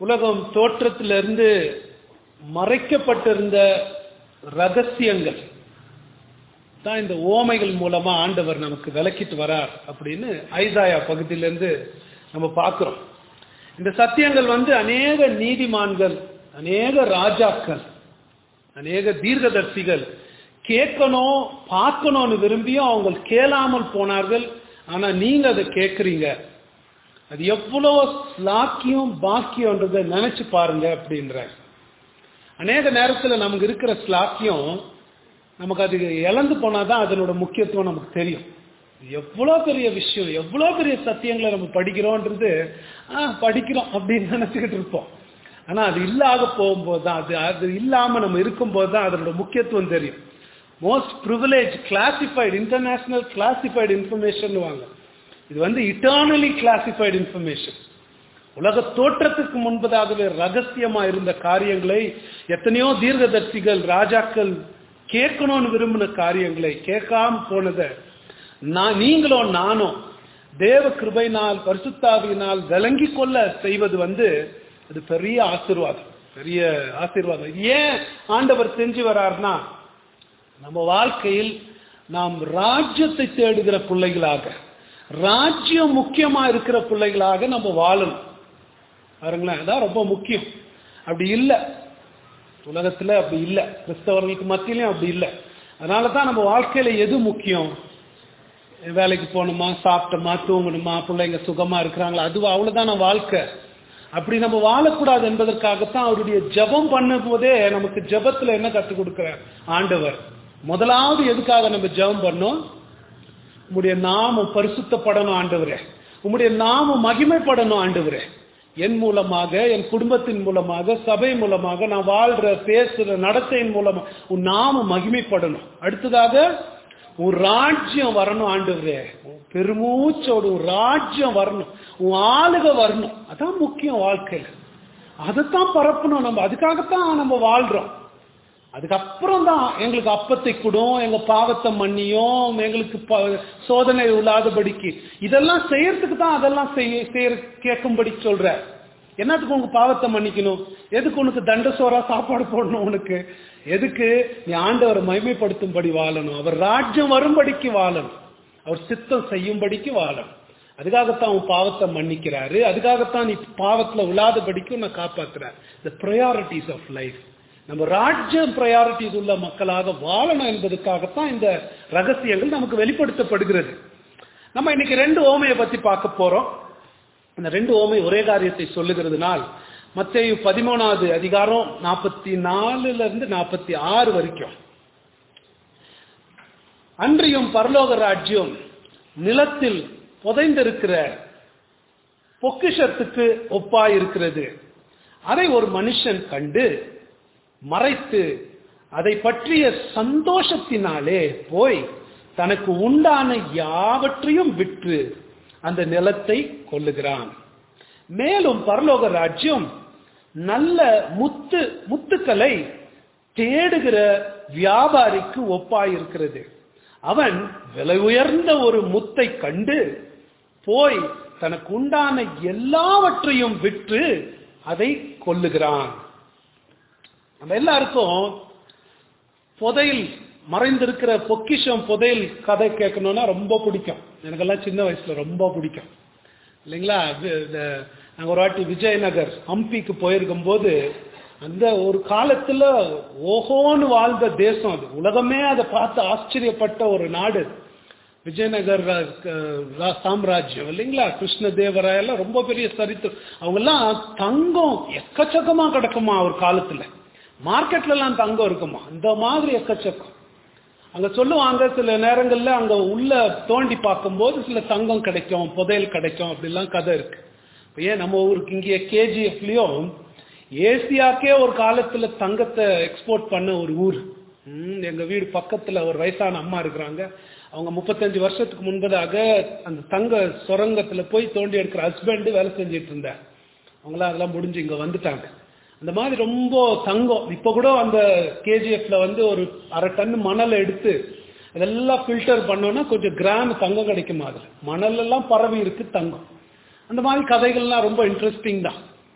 உலகம் தோற்றத்திலிருந்து மறைக்கப்பட்டிருந்த ரகசியங்கள் தான் இந்த ஓமைகள் மூலமா ஆண்டவர் நமக்கு விளக்கிட்டு வரார் அப்படின்னு ஐசாயா பகுதியிலிருந்து நம்ம பார்க்கிறோம் இந்த சத்தியங்கள் வந்து அநேக நீதிமான்கள் அநேக ராஜாக்கள் அநேக தீர்க்கதர்சிகள் கேட்கணும் பார்க்கணும்னு விரும்பியும் அவங்க கேளாமல் போனார்கள் ஆனா நீங்க அதை கேட்குறீங்க அது எவ்வளோ ஸ்லாக்கியம் பாக்கியம்ன்றதை நினைச்சு பாருங்க அப்படின்ற அநேக நேரத்துல நமக்கு இருக்கிற ஸ்லாக்கியம் நமக்கு அது இழந்து போனாதான் அதனோட முக்கியத்துவம் நமக்கு தெரியும் எவ்வளோ பெரிய விஷயம் எவ்வளோ பெரிய சத்தியங்களை நம்ம படிக்கிறோன்றது ஆ படிக்கிறோம் அப்படின்னு நினச்சிக்கிட்டு இருப்போம் ஆனால் அது இல்லாத போகும்போது தான் அது அது இல்லாமல் நம்ம இருக்கும்போது தான் அதனோட முக்கியத்துவம் தெரியும் most privilege classified international classified information வாங்க இது வந்து இட்டர்னலி கிளாசிஃபைடு இன்ஃபர்மேஷன் உலக தோற்றத்துக்கு முன்பதாகவே ரகசியமா இருந்த காரியங்களை எத்தனையோ தீர்க்கதர்சிகள் ராஜாக்கள் கேட்கணும்னு விரும்பின காரியங்களை கேட்காம போனதை நான் நீங்களோ நானோ தேவ கிருபையினால் பரிசுத்தாவியினால் விளங்கி கொள்ள செய்வது வந்து அது பெரிய ஆசீர்வாதம் பெரிய ஆசீர்வாதம் ஏன் ஆண்டவர் செஞ்சு வரார்னா நம்ம வாழ்க்கையில் நாம் ராஜ்யத்தை தேடுகிற பிள்ளைகளாக ராஜ்யம் முக்கியமா இருக்கிற பிள்ளைகளாக நம்ம வாழணும் பாருங்களேன் அதான் ரொம்ப முக்கியம் அப்படி இல்லை உலகத்துல அப்படி இல்லை கிறிஸ்தவர்களுக்கு மத்தியிலையும் அப்படி இல்லை அதனால தான் நம்ம வாழ்க்கையில எது முக்கியம் வேலைக்கு போகணுமா சாப்பிட்டோமா தூங்கணுமா பிள்ளைங்க சுகமா இருக்கிறாங்களா அது அவ்வளவுதான வாழ்க்கை அப்படி நம்ம வாழக்கூடாது என்பதற்காகத்தான் அவருடைய ஜபம் பண்ணும் போதே நமக்கு ஜபத்துல என்ன கற்றுக் கொடுக்கிறார் ஆண்டவர் முதலாவது எதுக்காக நம்ம ஜபம் பண்ணோம் உம்முடைய நாமம் பரிசுத்தப்படணும் ஆண்டவரே உம்முடைய நாமம் மகிமைப்படணும் ஆண்டவரே என் மூலமாக என் குடும்பத்தின் மூலமாக சபை மூலமாக நான் வாழ்ற பேசுற நடத்தையின் மூலமா உன் நாம மகிமைப்படணும் அடுத்ததாக உன் ராஜ்யம் வரணும் ஆண்டவரே பெருமூச்சோடு உன் ராஜ்யம் வரணும் உன் ஆளுக வரணும் அதான் முக்கியம் வாழ்க்கையில் அதைத்தான் பரப்பணும் நம்ம அதுக்காகத்தான் நம்ம வாழ்றோம் அதுக்கப்புறம் தான் எங்களுக்கு அப்பத்தை கொடும் எங்க பாவத்தை மன்னியும் எங்களுக்கு சோதனை இல்லாதபடிக்கு இதெல்லாம் செய்யறதுக்கு தான் அதெல்லாம் செய்ய செய்ய கேட்கும்படி சொல்ற என்னத்துக்கு உங்க பாவத்தை மன்னிக்கணும் எதுக்கு உனக்கு தண்ட சோறா சாப்பாடு போடணும் உனக்கு எதுக்கு நீ ஆண்டவரை மகிமைப்படுத்தும்படி வாழணும் அவர் ராஜ்யம் வரும்படிக்கு வாழணும் அவர் சித்தம் செய்யும்படிக்கு வாழணும் அதுக்காகத்தான் உன் பாவத்தை மன்னிக்கிறாரு அதுக்காகத்தான் நீ பாவத்துல விழாதபடிக்கும் நான் காப்பாத்துறாரு த ப்ரையாரிட்டிஸ் ஆஃப் லைஃப் நம்ம ராஜ்யம் ப்ரையாரிட்டிஸ் உள்ள மக்களாக வாழணும் என்பதற்காகத்தான் இந்த ரகசியங்கள் நமக்கு வெளிப்படுத்தப்படுகிறது நம்ம இன்னைக்கு ரெண்டு ஓமையை பத்தி பார்க்க போறோம் இந்த ரெண்டு ஓமை ஒரே காரியத்தை சொல்லுகிறதுனால் மத்திய பதிமூணாவது அதிகாரம் நாற்பத்தி நாலுல இருந்து நாற்பத்தி ஆறு வரைக்கும் அன்றியும் பரலோக ராஜ்யம் நிலத்தில் புதைந்திருக்கிற பொக்கிஷத்துக்கு ஒப்பாயிருக்கிறது அதை ஒரு மனுஷன் கண்டு மறைத்து அதை பற்றிய சந்தோஷத்தினாலே போய் தனக்கு உண்டான யாவற்றையும் விற்று அந்த நிலத்தை கொள்ளுகிறான் மேலும் பரலோக ராஜ்யம் நல்ல முத்து முத்துக்களை தேடுகிற வியாபாரிக்கு ஒப்பாயிருக்கிறது அவன் விலை உயர்ந்த ஒரு முத்தை கண்டு போய் தனக்கு உண்டான எல்லாவற்றையும் விற்று அதை கொல்லுகிறான் நம்ம எல்லாருக்கும் புதையில் மறைந்திருக்கிற பொக்கிஷம் புதையல் கதை கேட்கணும்னா ரொம்ப பிடிக்கும் எனக்கெல்லாம் சின்ன வயசுல ரொம்ப பிடிக்கும் இல்லைங்களா நாங்கள் ஒரு வாட்டி விஜயநகர் ஹம்பிக்கு போயிருக்கும் போது அந்த ஒரு காலத்துல ஓஹோன்னு வாழ்ந்த தேசம் அது உலகமே அதை பார்த்து ஆச்சரியப்பட்ட ஒரு நாடு விஜயநகர் சாம்ராஜ்யம் இல்லைங்களா கிருஷ்ணதேவராயெல்லாம் ரொம்ப பெரிய சரித்திரம் அவங்கெல்லாம் தங்கம் எக்கச்சக்கமா கிடக்குமா ஒரு காலத்துல மார்க்கெட்ல எல்லாம் தங்கம் இருக்குமா அந்த மாதிரி எக்கச்சக்கம் அங்க சொல்லுவாங்க சில நேரங்கள்ல அங்க உள்ள தோண்டி பார்க்கும்போது சில தங்கம் கிடைக்கும் புதையல் கிடைக்கும் அப்படிலாம் கதை இருக்கு ஏன் நம்ம ஊருக்கு இங்கே கேஜிஎஃப்லயும் ஏசியாக்கே ஒரு காலத்துல தங்கத்தை எக்ஸ்போர்ட் பண்ண ஒரு ஊர் எங்க வீடு பக்கத்துல ஒரு வயசான அம்மா இருக்கிறாங்க அவங்க முப்பத்தஞ்சு வருஷத்துக்கு முன்பதாக அந்த தங்க சுரங்கத்துல போய் தோண்டி எடுக்கிற ஹஸ்பண்ட் வேலை செஞ்சிட்டு இருந்தார் அவங்களாம் அதெல்லாம் முடிஞ்சு இங்க வந்துட்டாங்க அந்த மாதிரி ரொம்ப தங்கம் இப்ப கூட அந்த கேஜிஎஃப்ல வந்து ஒரு அரை டன் மணலை எடுத்து அதெல்லாம் ஃபில்டர் பண்ணோம்னா கொஞ்சம் கிராம் தங்கம் கிடைக்குமா அதுல மணல் எல்லாம் பரவி இருக்கு தங்கம் அந்த மாதிரி கதைகள்லாம் ரொம்ப இன்ட்ரெஸ்டிங் தான்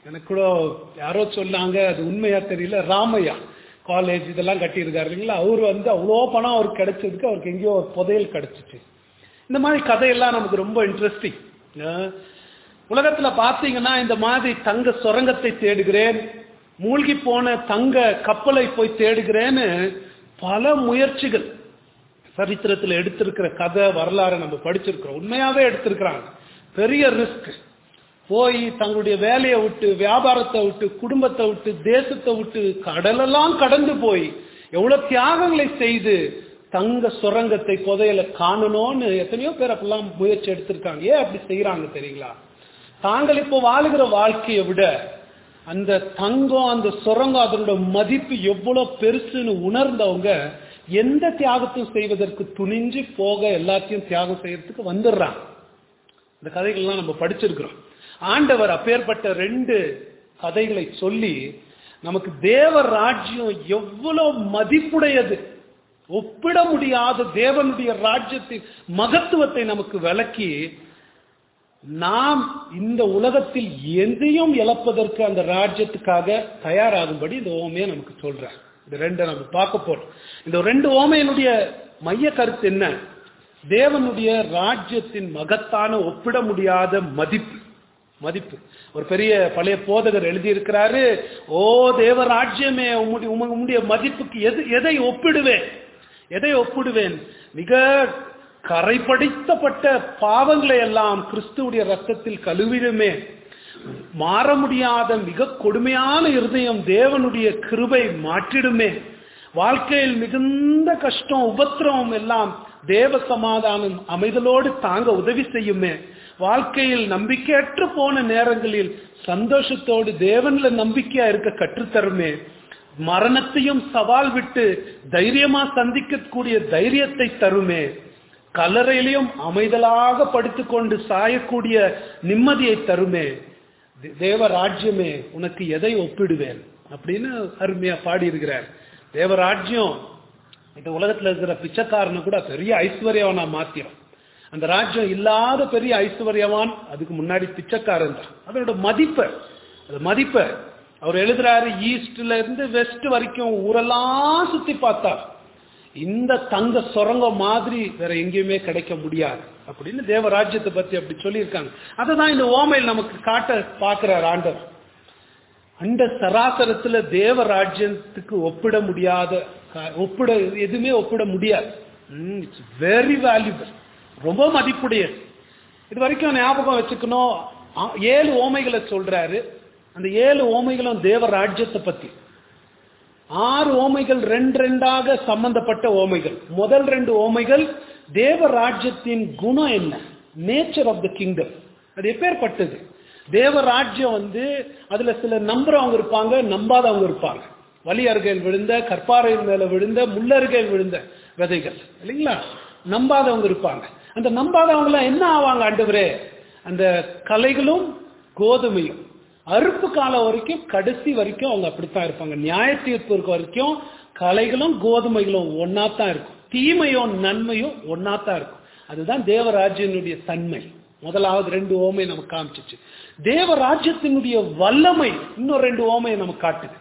எனக்கு கூட யாரோ சொன்னாங்க அது உண்மையா தெரியல ராமையா காலேஜ் இதெல்லாம் கட்டியிருக்காரு இல்லைங்களா அவர் வந்து அவ்வளோ பணம் அவருக்கு கிடைச்சதுக்கு அவருக்கு எங்கேயோ ஒரு புதையல் கிடைச்சிச்சு இந்த மாதிரி கதையெல்லாம் நமக்கு ரொம்ப இன்ட்ரெஸ்டிங் உலகத்துல பாத்தீங்கன்னா இந்த மாதிரி தங்க சுரங்கத்தை தேடுகிறேன் மூழ்கி போன தங்க கப்பலை போய் தேடுகிறேன்னு பல முயற்சிகள் சரித்திரத்தில் எடுத்திருக்கிற கதை வரலாறு நம்ம படிச்சிருக்கிறோம் உண்மையாவே எடுத்திருக்கிறாங்க பெரிய ரிஸ்க் போய் தங்களுடைய வேலையை விட்டு வியாபாரத்தை விட்டு குடும்பத்தை விட்டு தேசத்தை விட்டு கடலெல்லாம் கடந்து போய் எவ்வளவு தியாகங்களை செய்து தங்க சுரங்கத்தை புதையல காணணும்னு எத்தனையோ பேர் அப்பெல்லாம் முயற்சி எடுத்திருக்காங்க ஏன் அப்படி செய்யறாங்க தெரியுங்களா தாங்கள் இப்போ வாழுகிற வாழ்க்கையை விட அந்த தங்கம் அந்த சுரங்கம் அதனோட மதிப்பு எவ்வளவு பெருசுன்னு உணர்ந்தவங்க எந்த தியாகத்தையும் செய்வதற்கு துணிஞ்சு போக எல்லாத்தையும் தியாகம் செய்யறதுக்கு வந்துடுறாங்க இந்த கதைகள்லாம் நம்ம படிச்சிருக்கிறோம் ஆண்டவர் அப்பேற்பட்ட ரெண்டு கதைகளை சொல்லி நமக்கு தேவ ராஜ்யம் எவ்வளவு மதிப்புடையது ஒப்பிட முடியாத தேவனுடைய ராஜ்யத்தின் மகத்துவத்தை நமக்கு விளக்கி நாம் இந்த உலகத்தில் எதையும் இழப்பதற்கு அந்த ராஜ்யத்துக்காக தயாராகும்படி இந்த ஓமையை நமக்கு சொல்றார் இந்த ரெண்டை நம்ம பார்க்க போறோம் இந்த ரெண்டு ஓமையினுடைய மைய கருத்து என்ன தேவனுடைய ராஜ்யத்தின் மகத்தான ஒப்பிட முடியாத மதிப்பு மதிப்பு ஒரு பெரிய பழைய போதகர் எழுதியிருக்கிறாரு ஓ தேவ ராஜ்யமே உம்முடைய உம்முடைய மதிப்புக்கு எது எதை ஒப்பிடுவேன் எதை ஒப்பிடுவேன் மிக கரைப்படுத்தப்பட்ட பாவங்களை எல்லாம் கிறிஸ்துவுடைய ரத்தத்தில் கழுவிடுமே மாற முடியாத மிக கொடுமையான இருதயம் தேவனுடைய கிருபை மாற்றிடுமே வாழ்க்கையில் மிகுந்த கஷ்டம் உபத்திரவம் எல்லாம் தேவ சமாதானம் அமைதலோடு தாங்க உதவி செய்யுமே வாழ்க்கையில் நம்பிக்கையற்று போன நேரங்களில் சந்தோஷத்தோடு தேவன்ல நம்பிக்கையா இருக்க கற்றுத்தருமே மரணத்தையும் சவால் விட்டு தைரியமா சந்திக்கக்கூடிய தைரியத்தை தருமே கல்லறையிலையும் அமைதலாக படுத்துக்கொண்டு சாயக்கூடிய நிம்மதியை தருமே தேவ ராஜ்யமே உனக்கு எதை ஒப்பிடுவேன் அப்படின்னு அருமையா பாடியிருக்கிறார் தேவ ராஜ்யம் இந்த உலகத்துல இருக்கிற பிச்சைக்காரனை கூட பெரிய ஐஸ்வர்யவனா மாத்திரம் அந்த ராஜ்யம் இல்லாத பெரிய ஐஸ்வர்யவான் அதுக்கு முன்னாடி பிச்சைக்காரன் தான் அதோட மதிப்பை அது மதிப்பை அவர் எழுதுறாரு ஈஸ்ட்ல இருந்து வெஸ்ட் வரைக்கும் ஊரெல்லாம் சுத்தி பார்த்தார் இந்த தங்க சுரங்கம் மாதிரி வேற எங்கேயுமே கிடைக்க முடியாது அப்படின்னு தேவராஜ்யத்தை பத்தி அப்படி சொல்லியிருக்காங்க அதுதான் இந்த ஓமையில் நமக்கு காட்ட பார்க்கிறார் ஆண்டவர் அந்த சராசரத்துல தேவ ராஜ்யத்துக்கு ஒப்பிட முடியாத ஒப்பிட எதுவுமே ஒப்பிட முடியாது இட்ஸ் வெரி வேல்யூபிள் ரொம்ப மதிப்புடையது இது வரைக்கும் ஞாபகம் வச்சுக்கணும் ஏழு ஓமைகளை சொல்றாரு அந்த ஏழு ஓமைகளும் தேவ ராஜ்யத்தை பத்தி ஆறு ஓமைகள் ரெண்டு ரெண்டாக சம்பந்தப்பட்ட ஓமைகள் முதல் ரெண்டு ஓமைகள் தேவ ராஜ்யத்தின் குணம் என்ன நேச்சர் ஆஃப் த கிங்டம் அது எப்பேற்பட்டது தேவ ராஜ்யம் வந்து அதுல சில நம்புறவங்க இருப்பாங்க நம்பாதவங்க இருப்பாங்க வலி அருகையில் விழுந்த கற்பாறையின் மேல விழுந்த முள்ளருகையில் விழுந்த விதைகள் இல்லைங்களா நம்பாதவங்க இருப்பாங்க அந்த நம்பாதவங்க என்ன ஆவாங்க ஆண்டவரே அந்த கலைகளும் கோதுமையும் அறுப்பு காலம் வரைக்கும் கடைசி வரைக்கும் அவங்க அப்படித்தான் இருப்பாங்க நியாய தீர்ப்பு இருக்க வரைக்கும் கலைகளும் கோதுமைகளும் ஒன்னா தான் இருக்கும் தீமையும் நன்மையும் ஒன்னா தான் இருக்கும் அதுதான் தேவராஜ்யனுடைய தன்மை முதலாவது ரெண்டு ஓமை நமக்கு காமிச்சிச்சு தேவராஜ்யத்தினுடைய வல்லமை இன்னும் ரெண்டு ஓமையை நமக்கு காட்டுது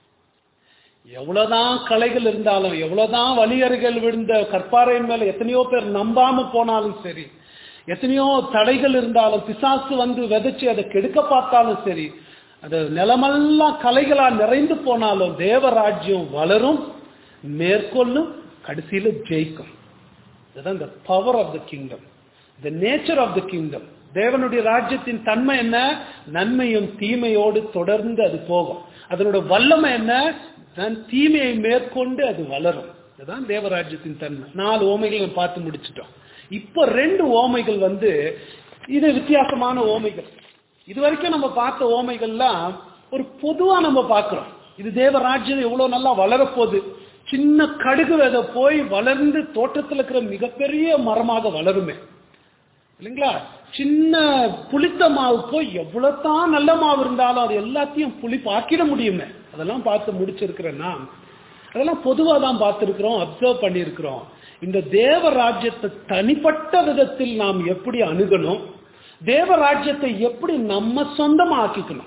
எவ்வளவுதான் கலைகள் இருந்தாலும் எவ்வளவுதான் வலியர்கள் விழுந்த கற்பாறையின் மேல எத்தனையோ பேர் நம்பாம போனாலும் சரி எத்தனையோ தடைகள் இருந்தாலும் பிசாசு வந்து விதைச்சு அதை கெடுக்க பார்த்தாலும் சரி அது நிலமெல்லாம் கலைகளா நிறைந்து போனாலும் தேவராஜ்யம் வளரும் மேற்கொள்ளும் கடைசியில ஜெயிக்கும் இதுதான் இந்த power of the kingdom the nature of the kingdom தேவனுடைய ராஜ்யத்தின் தன்மை என்ன நன்மையும் தீமையோடு தொடர்ந்து அது போகும் அதனோட வல்லமை என்ன தீமையை மேற்கொண்டு அது வளரும் இதுதான் தேவராஜ்யத்தின் தன்மை நாலு ஓமைகள் பார்த்து முடிச்சிட்டோம் இப்போ ரெண்டு ஓமைகள் வந்து இது வித்தியாசமான ஓமைகள் இது வரைக்கும் நம்ம பார்த்த ஓமைகள்லாம் ஒரு பொதுவா நம்ம பார்க்கிறோம் இது தேவராஜ்யம் எவ்வளவு நல்லா வளரப்போகுது சின்ன கடுகு விதை போய் வளர்ந்து தோட்டத்தில் இருக்கிற மிகப்பெரிய மரமாக வளருமே இல்லைங்களா சின்ன புளித்த மாவு போய் எவ்வளவுதான் நல்ல மாவு இருந்தாலும் அது எல்லாத்தையும் புளிப்பாக்கிட முடியுமே அதெல்லாம் பார்த்து முடிச்சிருக்கிற நாம் அதெல்லாம் பொதுவாக தான் பார்த்துருக்கிறோம் அப்சர்வ் பண்ணியிருக்கிறோம் இந்த தேவ ராஜ்யத்தை தனிப்பட்ட விதத்தில் நாம் எப்படி அணுகணும் தேவ ராஜ்யத்தை எப்படி நம்ம சொந்தமா ஆக்கிக்கணும்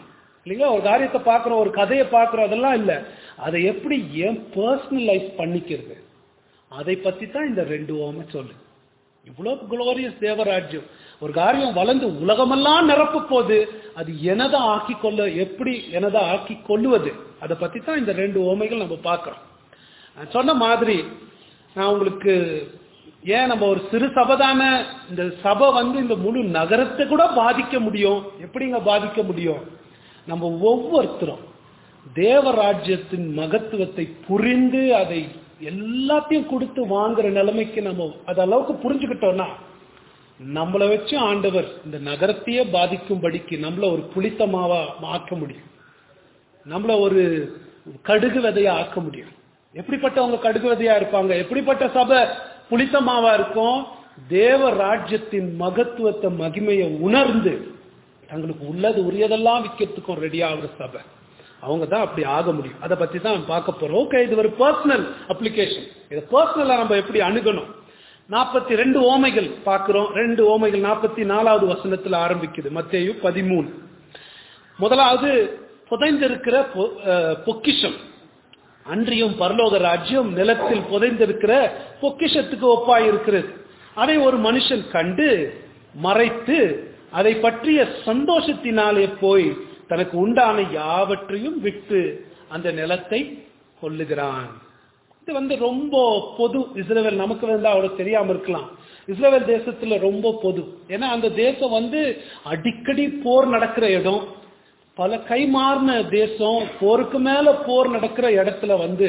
இல்லைங்களா ஒரு காரியத்தை பார்க்குறோம் ஒரு கதையை பார்க்குறோம் அதெல்லாம் இல்லை அதை எப்படி ஏன் பர்சனலைஸ் பண்ணிக்கிறது அதை பற்றி தான் இந்த ரெண்டு ஓமை சொல்லு இவ்வளோ குளோரியஸ் தேவராஜ்யம் ஒரு காரியம் வளர்ந்து உலகமெல்லாம் நிரப்ப போது அது எனதை ஆக்கி கொள்ள எப்படி எனதை ஆக்கி கொள்ளுவது அதை பற்றி தான் இந்த ரெண்டு ஓமைகள் நம்ம பார்க்குறோம் நான் சொன்ன மாதிரி நான் உங்களுக்கு ஏன் நம்ம ஒரு சிறு சபை தானே இந்த சபை வந்து இந்த முழு நகரத்தை கூட பாதிக்க முடியும் எப்படிங்க பாதிக்க முடியும் நம்ம ஒவ்வொருத்தரும் தேவராஜ்யத்தின் மகத்துவத்தை புரிந்து அதை எல்லாத்தையும் கொடுத்து வாங்குற நிலைமைக்கு நம்ம அது அளவுக்கு புரிஞ்சுக்கிட்டோம்னா நம்மளை வச்சு ஆண்டவர் இந்த நகரத்தையே பாதிக்கும்படிக்கு நம்மள ஒரு புளித்தமாவா ஆக்க முடியும் நம்மள ஒரு கடுகு விதையா ஆக்க முடியும் எப்படிப்பட்டவங்க கடுகு விதையா இருப்பாங்க எப்படிப்பட்ட சபை புளித்தமாவா இருக்கும் தேவ ராஜ்யத்தின் மகத்துவத்தை மகிமையை உணர்ந்து தங்களுக்கு உள்ளது உரியதெல்லாம் விற்கிறதுக்கும் ரெடி ஆகுற சபை அவங்க தான் அப்படி ஆக முடியும் அதை பத்தி தான் பார்க்க போறோம் ஓகே இது ஒரு பர்சனல் அப்ளிகேஷன் இதை பர்சனலா நம்ம எப்படி அணுகணும் நாற்பத்தி ரெண்டு ஓமைகள் பார்க்கிறோம் ரெண்டு ஓமைகள் நாற்பத்தி நாலாவது வசனத்தில் ஆரம்பிக்குது மத்தேயு பதிமூணு முதலாவது புதைந்திருக்கிற பொ- அஹ், பொக்கிஷம் அன்றியும் பரலோக ராஜ்யம் நிலத்தில் புதைந்திருக்கிற பொக்கிஷத்துக்கு ஒப்பாய் இருக்கிறது அதை ஒரு மனுஷன் கண்டு மறைத்து அதை பற்றிய சந்தோஷத்தினாலே போய் தனக்கு உண்டான யாவற்றையும் விட்டு அந்த நிலத்தை கொல்லுகிறான் இது வந்து ரொம்ப பொது இஸ்ரேல் நமக்கு வந்து அவ்வளவு தெரியாம இருக்கலாம் இஸ்ரேல் தேசத்துல ரொம்ப பொது ஏன்னா அந்த தேசம் வந்து அடிக்கடி போர் நடக்கிற இடம் பல கைமாறின தேசம் போருக்கு மேல போர் நடக்கிற இடத்துல வந்து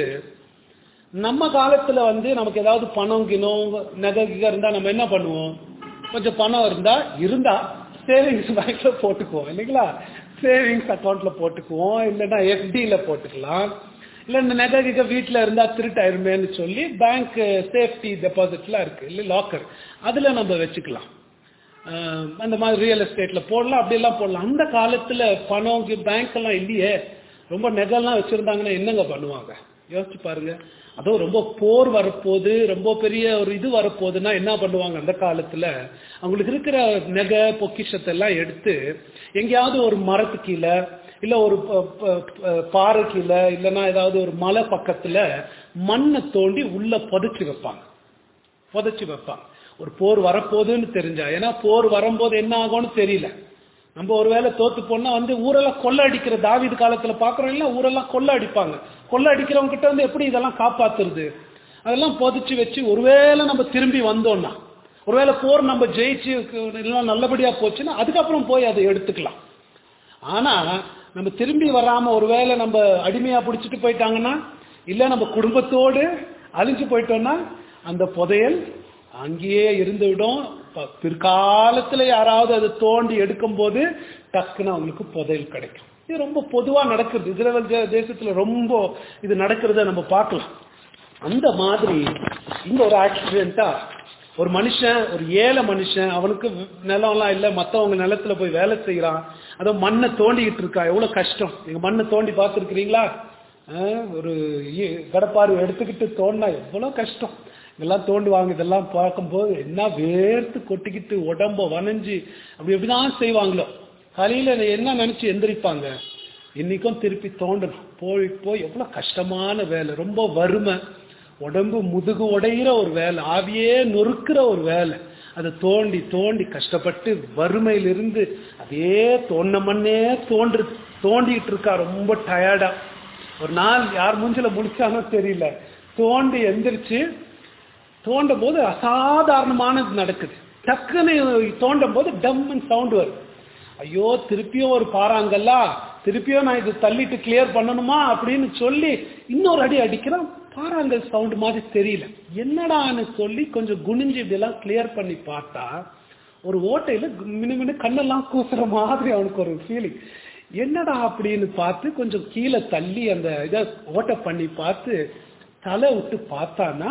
நம்ம காலத்துல வந்து நமக்கு ஏதாவது பணம் கிணம் நகை கிகை இருந்தா நம்ம என்ன பண்ணுவோம் கொஞ்சம் பணம் இருந்தா இருந்தா சேவிங்ஸ் பேங்க்ல போட்டுக்குவோம் இல்லைங்களா சேவிங்ஸ் அக்கௌண்ட்ல போட்டுக்குவோம் இல்லைன்னா எஃப்டியில போட்டுக்கலாம் இல்ல இந்த நகை கிகை வீட்டுல இருந்தா திருட்டாயிருமேன்னு சொல்லி பேங்க் சேஃப்டி டெபாசிட்லாம் இருக்கு இல்ல லாக்கர் அதுல நம்ம வச்சுக்கலாம் ஆஹ் அந்த மாதிரி ரியல் எஸ்டேட்ல போடலாம் அப்படியெல்லாம் போடலாம் அந்த காலத்துல பணம் பேங்க் எல்லாம் இல்லையே ரொம்ப நெகெல்லாம் வச்சிருந்தாங்கன்னா என்னங்க பண்ணுவாங்க யோசிச்சு பாருங்க அதுவும் ரொம்ப போர் வரப்போகுது ரொம்ப பெரிய ஒரு இது வரப்போகுதுன்னா என்ன பண்ணுவாங்க அந்த காலத்துல அவங்களுக்கு இருக்கிற நெகை பொக்கிஷத்தை எல்லாம் எடுத்து எங்கேயாவது ஒரு மரத்து கீழே இல்ல ஒரு ப- ப- ப- பாறை கீழே இல்லைன்னா ஏதாவது ஒரு மலை பக்கத்துல மண்ணை தோண்டி உள்ள புதைச்சி வைப்பாங்க புதைச்சி வைப்பாங்க ஒரு போர் வரப்போகுதுன்னு தெரிஞ்சா ஏன்னா போர் வரும்போது என்ன ஆகும்னு தெரியல நம்ம ஒருவேளை தோத்து போனா வந்து ஊரெல்லாம் கொள்ள அடிக்கிற தாவீது காலத்துல பாக்குறோம் இல்ல ஊரெல்லாம் கொள்ள அடிப்பாங்க கொள்ள அடிக்கிறவங்க கிட்ட வந்து எப்படி இதெல்லாம் காப்பாத்துறது அதெல்லாம் புதைச்சு வச்சு ஒருவேளை நம்ம திரும்பி வந்தோம்னா ஒருவேளை போர் நம்ம ஜெயிச்சு எல்லாம் நல்லபடியா போச்சுன்னா அதுக்கப்புறம் போய் அதை எடுத்துக்கலாம் ஆனா நம்ம திரும்பி வராம ஒருவேளை நம்ம அடிமையா பிடிச்சிட்டு போயிட்டாங்கன்னா இல்ல நம்ம குடும்பத்தோடு அழிஞ்சு போயிட்டோம்னா அந்த புதையல் அங்கேயே இருந்துவிடும் ப- பிற்காலத்துல யாராவது அதை தோண்டி எடுக்கும் போது டக்குன்னு அவங்களுக்கு புதையல் கிடைக்கும் இது ரொம்ப பொதுவா நடக்குது இஸ்ரேல் தே- தேசத்துல ரொம்ப இது நடக்கிறத நம்ம பார்க்கலாம் அந்த மாதிரி இந்த ஒரு ஆக்சிடென்ட்டா ஒரு மனுஷன் ஒரு ஏழை மனுஷன் அவனுக்கு நிலம்லாம் இல்லை மற்றவங்க நிலத்துல போய் வேலை செய்யறான் அதோ மண்ணை தோண்டிக்கிட்டு இருக்கான் எவ்வளவு கஷ்டம் நீங்க மண்ணை தோண்டி பார்த்துருக்கிறீங்களா ஒரு ஈ- கடப்பாரு எடுத்துக்கிட்டு தோண்டினா எவ்வளவு கஷ்டம் இதெல்லாம் தோண்டுவாங்க இதெல்லாம் பார்க்கும்போது என்ன வேர்த்து கொட்டிக்கிட்டு உடம்ப வனைஞ்சு அப்படி எப்படிதான் செய்வாங்களோ காலையில என்ன நினைச்சு எந்திரிப்பாங்க இன்னைக்கும் திருப்பி தோண்டணும் போய் போய் எவ்வளவு கஷ்டமான வேலை ரொம்ப வறுமை உடம்பு முதுகு உடையிற ஒரு வேலை ஆவியே நொறுக்கிற ஒரு வேலை அதை தோண்டி தோண்டி கஷ்டப்பட்டு வறுமையிலிருந்து அதே தோண்ட மண்ணே தோன்று தோண்டிட்டு இருக்கா ரொம்ப டயர்டா ஒரு நாள் யார் மூஞ்சில முடிச்சானோ தெரியல தோண்டி எந்திரிச்சு தோண்டும் போது அசாதாரணமானது நடக்குது டக்குன்னு தோண்டும் போது டம்னு சவுண்ட் வருது ஐயோ திருப்பியும் ஒரு பாறாங்கல்லா திருப்பியும் நான் இது தள்ளிட்டு கிளியர் பண்ணணுமா அப்படின்னு சொல்லி இன்னொரு அடி அடிக்கிறான் பாறாங்கல் சவுண்ட் மாதிரி தெரியல என்னடான்னு சொல்லி கொஞ்சம் குனிஞ்சு இதெல்லாம் கிளியர் பண்ணி பார்த்தா ஒரு ஓட்டையில மினு மினு கண்ணெல்லாம் கூசுற மாதிரி அவனுக்கு ஒரு ஃபீலிங் என்னடா அப்படின்னு பார்த்து கொஞ்சம் கீழே தள்ளி அந்த இதை ஓட்டை பண்ணி பார்த்து தலை விட்டு பார்த்தானா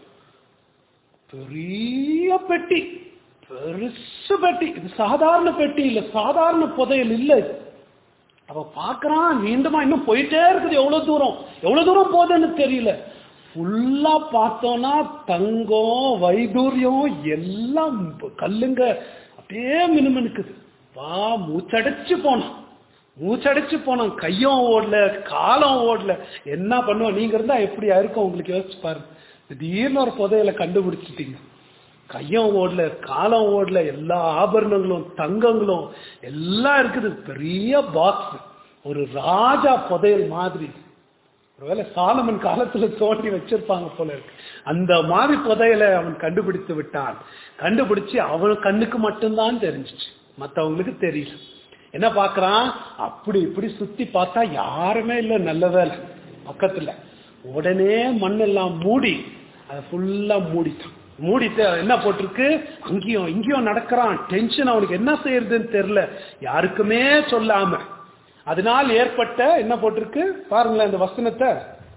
பெரிய பெட்டி பெருசு பெட்டி இது சாதாரண பெட்டி இல்ல சாதாரண புதையல் இல்ல இது. அவ பாக்குறான் நீண்டமா இன்னும் போயிட்டே இருக்குது எவ்வளவு தூரம் எவ்வளவு தூரம் போகுதுன்னு தெரியல ஃபுல்லா பார்த்தோம்னா தங்கம் வைடூரியம் எல்லாம் கல்லுங்க அப்படியே மினுமினுக்குது வா மூச்சடைச்சு போனான் மூச்சடைச்சு போனோம் கையும் ஓடல காலம் ஓடல என்ன பண்ணுவோம் நீங்க இருந்தா எப்படியா இருக்கும் உங்களுக்கு யோசிச்சு பாருங்க திடீர்னு ஒரு புதையல கண்டுபிடிச்சிட்டீங்க கையும் ஓடல காலம் ஓடல எல்லா ஆபரணங்களும் தங்கங்களும் எல்லாம் இருக்குது பெரிய பாக்ஸ் ஒரு ராஜா புதையல் மாதிரி ஒருவேளை சாலமன் காலத்துல தோண்டி வச்சிருப்பாங்க போல இருக்கு அந்த மாதிரி புதையலை அவன் கண்டுபிடித்து விட்டான் கண்டுபிடிச்சு அவன் கண்ணுக்கு மட்டும்தான் தெரிஞ்சிச்சு மத்தவங்களுக்கு தெரியல என்ன பார்க்கறான் அப்படி இப்படி சுத்தி பார்த்தா யாருமே இல்லை நல்ல வேலை பக்கத்துல உடனே மண்ணெல்லாம் மூடி அதை ஃபுல்லா மூடிட்டான் மூடிட்டு என்ன போட்டிருக்கு அங்கேயும் இங்கேயும் நடக்கிறான் டென்ஷன் அவனுக்கு என்ன செய்யறதுன்னு தெரியல யாருக்குமே சொல்லாம அதனால் ஏற்பட்ட என்ன போட்டிருக்கு பாருங்களேன் இந்த வசனத்தை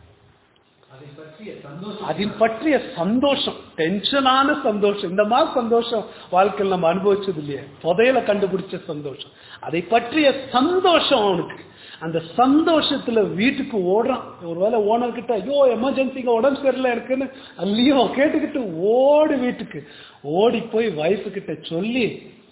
அதை பற்றிய சந்தோஷம் அதில் பற்றிய சந்தோஷம் டென்ஷனான சந்தோஷம் இந்த மாதிரி சந்தோஷம் வாழ்க்கையில் நம்ம அனுபவிச்சது இல்லையே புதையல கண்டுபிடிச்ச சந்தோஷம் அதை பற்றிய சந்தோஷம் அவனுக்கு அந்த சந்தோஷத்துல வீட்டுக்கு ஓடுறான் ஒருவேளை ஓனர் கிட்ட ஐயோ எமர்ஜென்சிங்க உடம்பு சரியில்லை இருக்குன்னு அல்லையும் கேட்டுக்கிட்டு ஓடு வீட்டுக்கு ஓடி போய் வைஃபு கிட்ட சொல்லி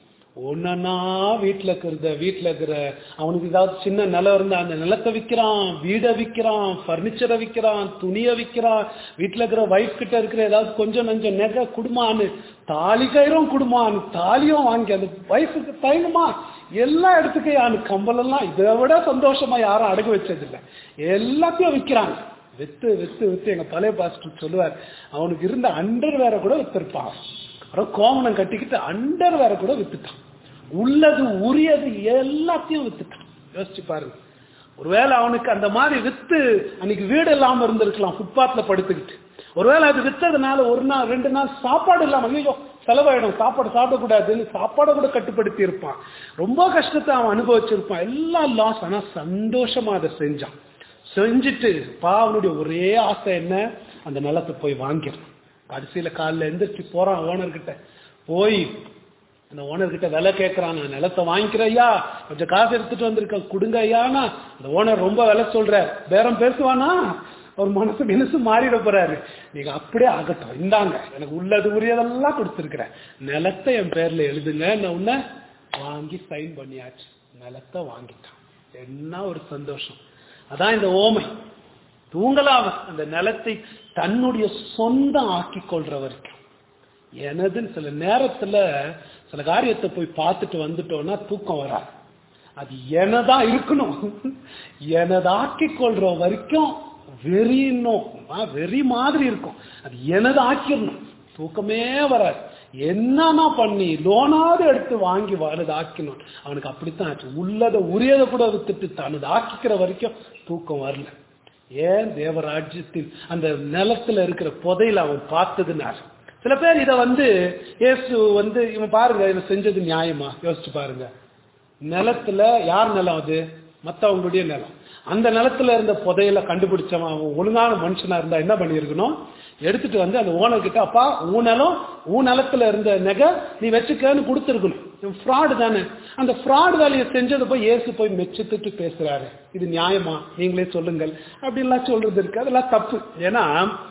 ஒன்னா வீட்டுல இருக்கிறத வீட்டுல இருக்கிற அவனுக்கு ஏதாவது சின்ன நிலம் இருந்தா அந்த நிலத்தை விற்கிறான் வீடை விற்கிறான் பர்னிச்சரை விற்கிறான் துணியை விற்கிறான் வீட்டுல இருக்கிற வைஃப் கிட்ட இருக்கிற ஏதாவது கொஞ்சம் நஞ்சம் நெக குடுமான்னு தாலி கயிறும் குடுமான்னு தாலியும் வாங்கி அந்த வைஃபுக்கு தயங்குமா எல்லா இடத்துக்கும் யாரு கம்பளெல்லாம் இதை விட சந்தோஷமா யாரும் அடகு வச்சதில்லை எல்லாத்தையும் விற்கிறாங்க வித்து வித்து வித்து எங்க பழைய பாஸ்டர் சொல்லுவார் அவனுக்கு இருந்த அண்டர் வேற கூட வித்திருப்பான் அப்புறம் கோமணம் கட்டிக்கிட்டு அண்டர் வேற கூட வித்துட்டான் உள்ளது உரியது எல்லாத்தையும் வித்துட்டான் யோசிச்சு பாருங்க ஒருவேளை அவனுக்கு அந்த மாதிரி வித்து அன்னைக்கு வீடு இல்லாம இருந்திருக்கலாம் ஃபுட்பாத்ல படுத்துக்கிட்டு ஒருவேளை அது வித்ததுனால ஒரு நாள் ரெண்டு நாள் சாப்பாடு இல்லாம ஐயோ செலவாயிடும் சாப்பாடு சாப்பிடக்கூடாதுன்னு சாப்பாடை கூட கட்டுப்படுத்தி இருப்பான் ரொம்ப கஷ்டத்தை அவன் அனுபவிச்சிருப்பான் எல்லாம் லாஸ் ஆனா சந்தோஷமா அதை செஞ்சான் செஞ்சுட்டு பா அவனுடைய ஒரே ஆசை என்ன அந்த நிலத்தை போய் வாங்கிடணும் கடைசியில காலில் எந்திரிச்சு போறான் ஓனர்கிட்ட போய் அந்த ஓனர்கிட்ட விலை கேட்கறான் நான் நிலத்தை வாங்கிக்கிறேன் ஐயா கொஞ்சம் காசு எடுத்துட்டு வந்திருக்கேன் கொடுங்க ஐயானா அந்த ஓனர் ரொம்ப விலை சொல்ற பேரம் பேசுவானா ஒரு மனசு மனசு மாறிட போறாரு நீங்க அப்படியே ஆகட்டும் இந்தாங்க எனக்கு உள்ளது உரியதெல்லாம் கொடுத்துருக்கிறேன் நிலத்தை என் பேர்ல எழுதுங்க நான் உன்ன வாங்கி சைன் பண்ணியாச்சு நிலத்தை வாங்கிட்டான் என்ன ஒரு சந்தோஷம் அதான் இந்த ஓமை தூங்கலாம் அந்த நிலத்தை தன்னுடைய சொந்தம் ஆக்கி கொள்ற வரைக்கும் எனதுன்னு சில நேரத்துல சில காரியத்தை போய் பார்த்துட்டு வந்துட்டோம்னா தூக்கம் வராது அது எனதா இருக்கணும் எனதாக்கி கொள்ற வரைக்கும் வெறின்னும் வெறி மாதிரி இருக்கும் அது எனது ஆக்கிடணும் தூக்கமே வராது என்னன்னா பண்ணி லோனாவது எடுத்து வாங்கி வரது ஆக்கணும் அவனுக்கு அப்படித்தான் ஆச்சு உள்ளதை உரியதை கூட வித்துட்டு தனது ஆக்கிக்கிற வரைக்கும் தூக்கம் வரல ஏன் தேவராஜ்யத்தில் அந்த நிலத்துல இருக்கிற புதையில அவன் பார்த்ததுனால சில பேர் இதை வந்து இயேசு வந்து இவன் பாருங்க இவன் செஞ்சது நியாயமா யோசிச்சு பாருங்க நிலத்துல யார் நிலம் அது மத்தவங்களுடைய நிலம் அந்த நிலத்துல இருந்த புதையல கண்டுபிடிச்சவன் அவன் ஒழுங்கான மனுஷனா இருந்தா என்ன பண்ணியிருக்கணும் எடுத்துட்டு வந்து அந்த ஓனர் கிட்ட அப்பா உன் நிலம் உன் நிலத்துல இருந்த நெகை நீ வச்சுக்கன்னு கொடுத்துருக்கணும் ஃப்ராடு தானே அந்த ஃப்ராடு வேலையை செஞ்சதை போய் ஏசு போய் மெச்சத்துட்டு பேசுறாரு இது நியாயமா நீங்களே சொல்லுங்கள் அப்படின்லாம் சொல்றது இருக்கு அதெல்லாம் தப்பு ஏன்னா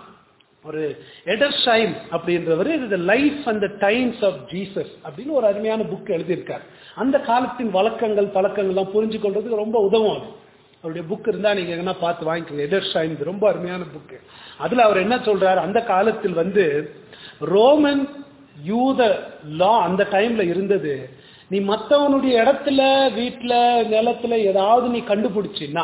ஒரு எடர்ஷைம் அப்படின்றவர் இது life and the times of Jesus அப்படின்னு ஒரு அருமையான புக் எழுதியிருக்கார் அந்த காலத்தின் வழக்கங்கள் பழக்கங்கள்லாம் புரிஞ்சு கொள்றதுக்கு ரொம்ப உதவும் அது அவருடைய புக் இருந்தா நீங்க எங்கன்னா பார்த்து வாங்கிக்கோங்க எடர்ஷைம் இது ரொம்ப அருமையான புக்கு அதுல அவர் என்ன சொல்றாரு அந்த காலத்தில் வந்து ரோமன் யூத லா அந்த டைம்ல இருந்தது நீ மத்தவனுடைய இடத்துல வீட்டுல நிலத்துல ஏதாவது நீ கண்டுபிடிச்சின்னா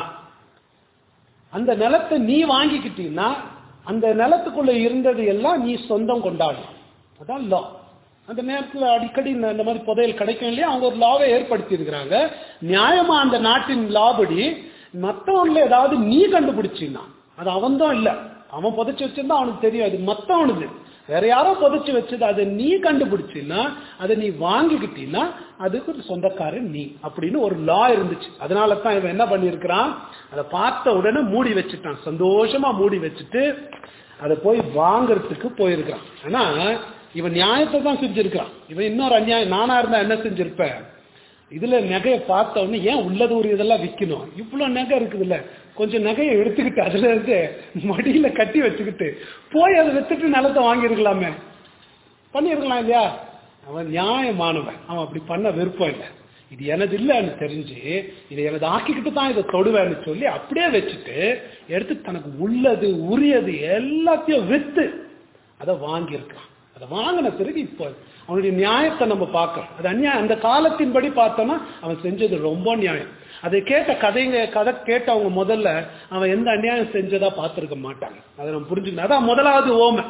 அந்த நிலத்தை நீ வாங்கிக்கிட்டீங்கன்னா அந்த நிலத்துக்குள்ள இருந்தது எல்லாம் நீ சொந்தம் கொண்டாடலாம் அதான் லா அந்த நேரத்தில் அடிக்கடி இந்த மாதிரி புதையல் கிடைக்கும் இல்லையா அவங்க ஒரு லாவை ஏற்படுத்தி இருக்கிறாங்க நியாயமா அந்த நாட்டின் லாபடி மத்தவன்ல ஏதாவது நீ கண்டுபிடிச்சின்னா அது அவன் தான் இல்ல அவன் புதைச்சு வச்சிருந்தா அவனுக்கு தெரியும் அது மத்தவனுது வேற யாரோ புதைச்சு வச்சது அதை நீ கண்டுபிடிச்சின்னா அதை நீ வாங்கிக்கிட்டீன்னா அதுக்கு சொந்தக்காரன் நீ அப்படின்னு ஒரு லா இருந்துச்சு அதனால தான் இவன் என்ன பண்ணியிருக்கிறான் அதை பார்த்த உடனே மூடி வச்சுட்டான் சந்தோஷமா மூடி வச்சுட்டு அதை போய் வாங்கறதுக்கு போயிருக்கிறான் ஆனா இவன் நியாயத்தை தான் செஞ்சிருக்கிறான் இவன் இன்னொரு அநியாயம் நானா இருந்தா என்ன செஞ்சிருப்பேன் இதுல நகையை பார்த்த உடனே ஏன் உள்ளது ஒரு இதெல்லாம் விற்கணும் இவ்வளவு நகை இருக்குதுல்ல கொஞ்சம் நகையை எடுத்துக்கிட்டு அதுல இருந்து மடியில கட்டி வச்சுக்கிட்டு போய் அதை வித்துட்டு நிலத்தை வாங்கியிருக்கலாமே பண்ணியிருக்கலாம் இல்லையா அவன் நியாயமானவன் அவன் அப்படி பண்ண விருப்பம் இல்லை இது எனது இல்லைன்னு தெரிஞ்சு இதை எனது ஆக்கிக்கிட்டு தான் இதை தொடுவேன்னு சொல்லி அப்படியே வச்சுட்டு எடுத்து தனக்கு உள்ளது உரியது எல்லாத்தையும் வித்து அதை வாங்கியிருக்கான் அதை வாங்கின பிறகு இப்போ அவனுடைய நியாயத்தை நம்ம பார்க்கறோம் அது அநியாயம் அந்த காலத்தின்படி பார்த்தோம்னா அவன் செஞ்சது ரொம்ப நியாயம் அதை கேட்ட கதைங்க கதை கேட்டவங்க முதல்ல அவன் எந்த அநியாயம் செஞ்சதா பார்த்திருக்க மாட்டாங்க அதை நம்ம புரிஞ்சுக்கணும் அதான் முதலாவது ஓமை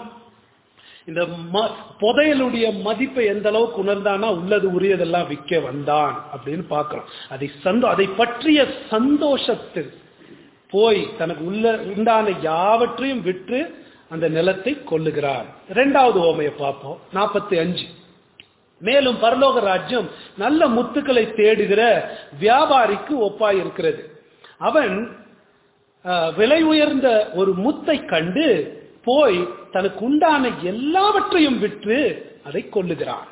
இந்த ம- புதையலுடைய மதிப்பை எந்த அளவுக்கு உணர்ந்தானா உள்ளது உரியதெல்லாம் விற்க வந்தான் அப்படின்னு பார்க்கிறோம் அதை சந்தோ அதை பற்றிய சந்தோஷத்தில் போய் தனக்கு உள்ள உண்டான யாவற்றையும் விற்று அந்த நிலத்தை கொள்ளுகிறார் இரண்டாவது ஓமையை பார்ப்போம் நாற்பத்தி அஞ்சு மேலும் பரலோக ராஜ்யம் நல்ல முத்துக்களை தேடுகிற வியாபாரிக்கு ஒப்பாய் இருக்கிறது அவன் அஹ், விலை உயர்ந்த ஒரு முத்தை கண்டு போய் தனக்கு உண்டான எல்லாவற்றையும் விற்று அதை கொள்ளுகிறான்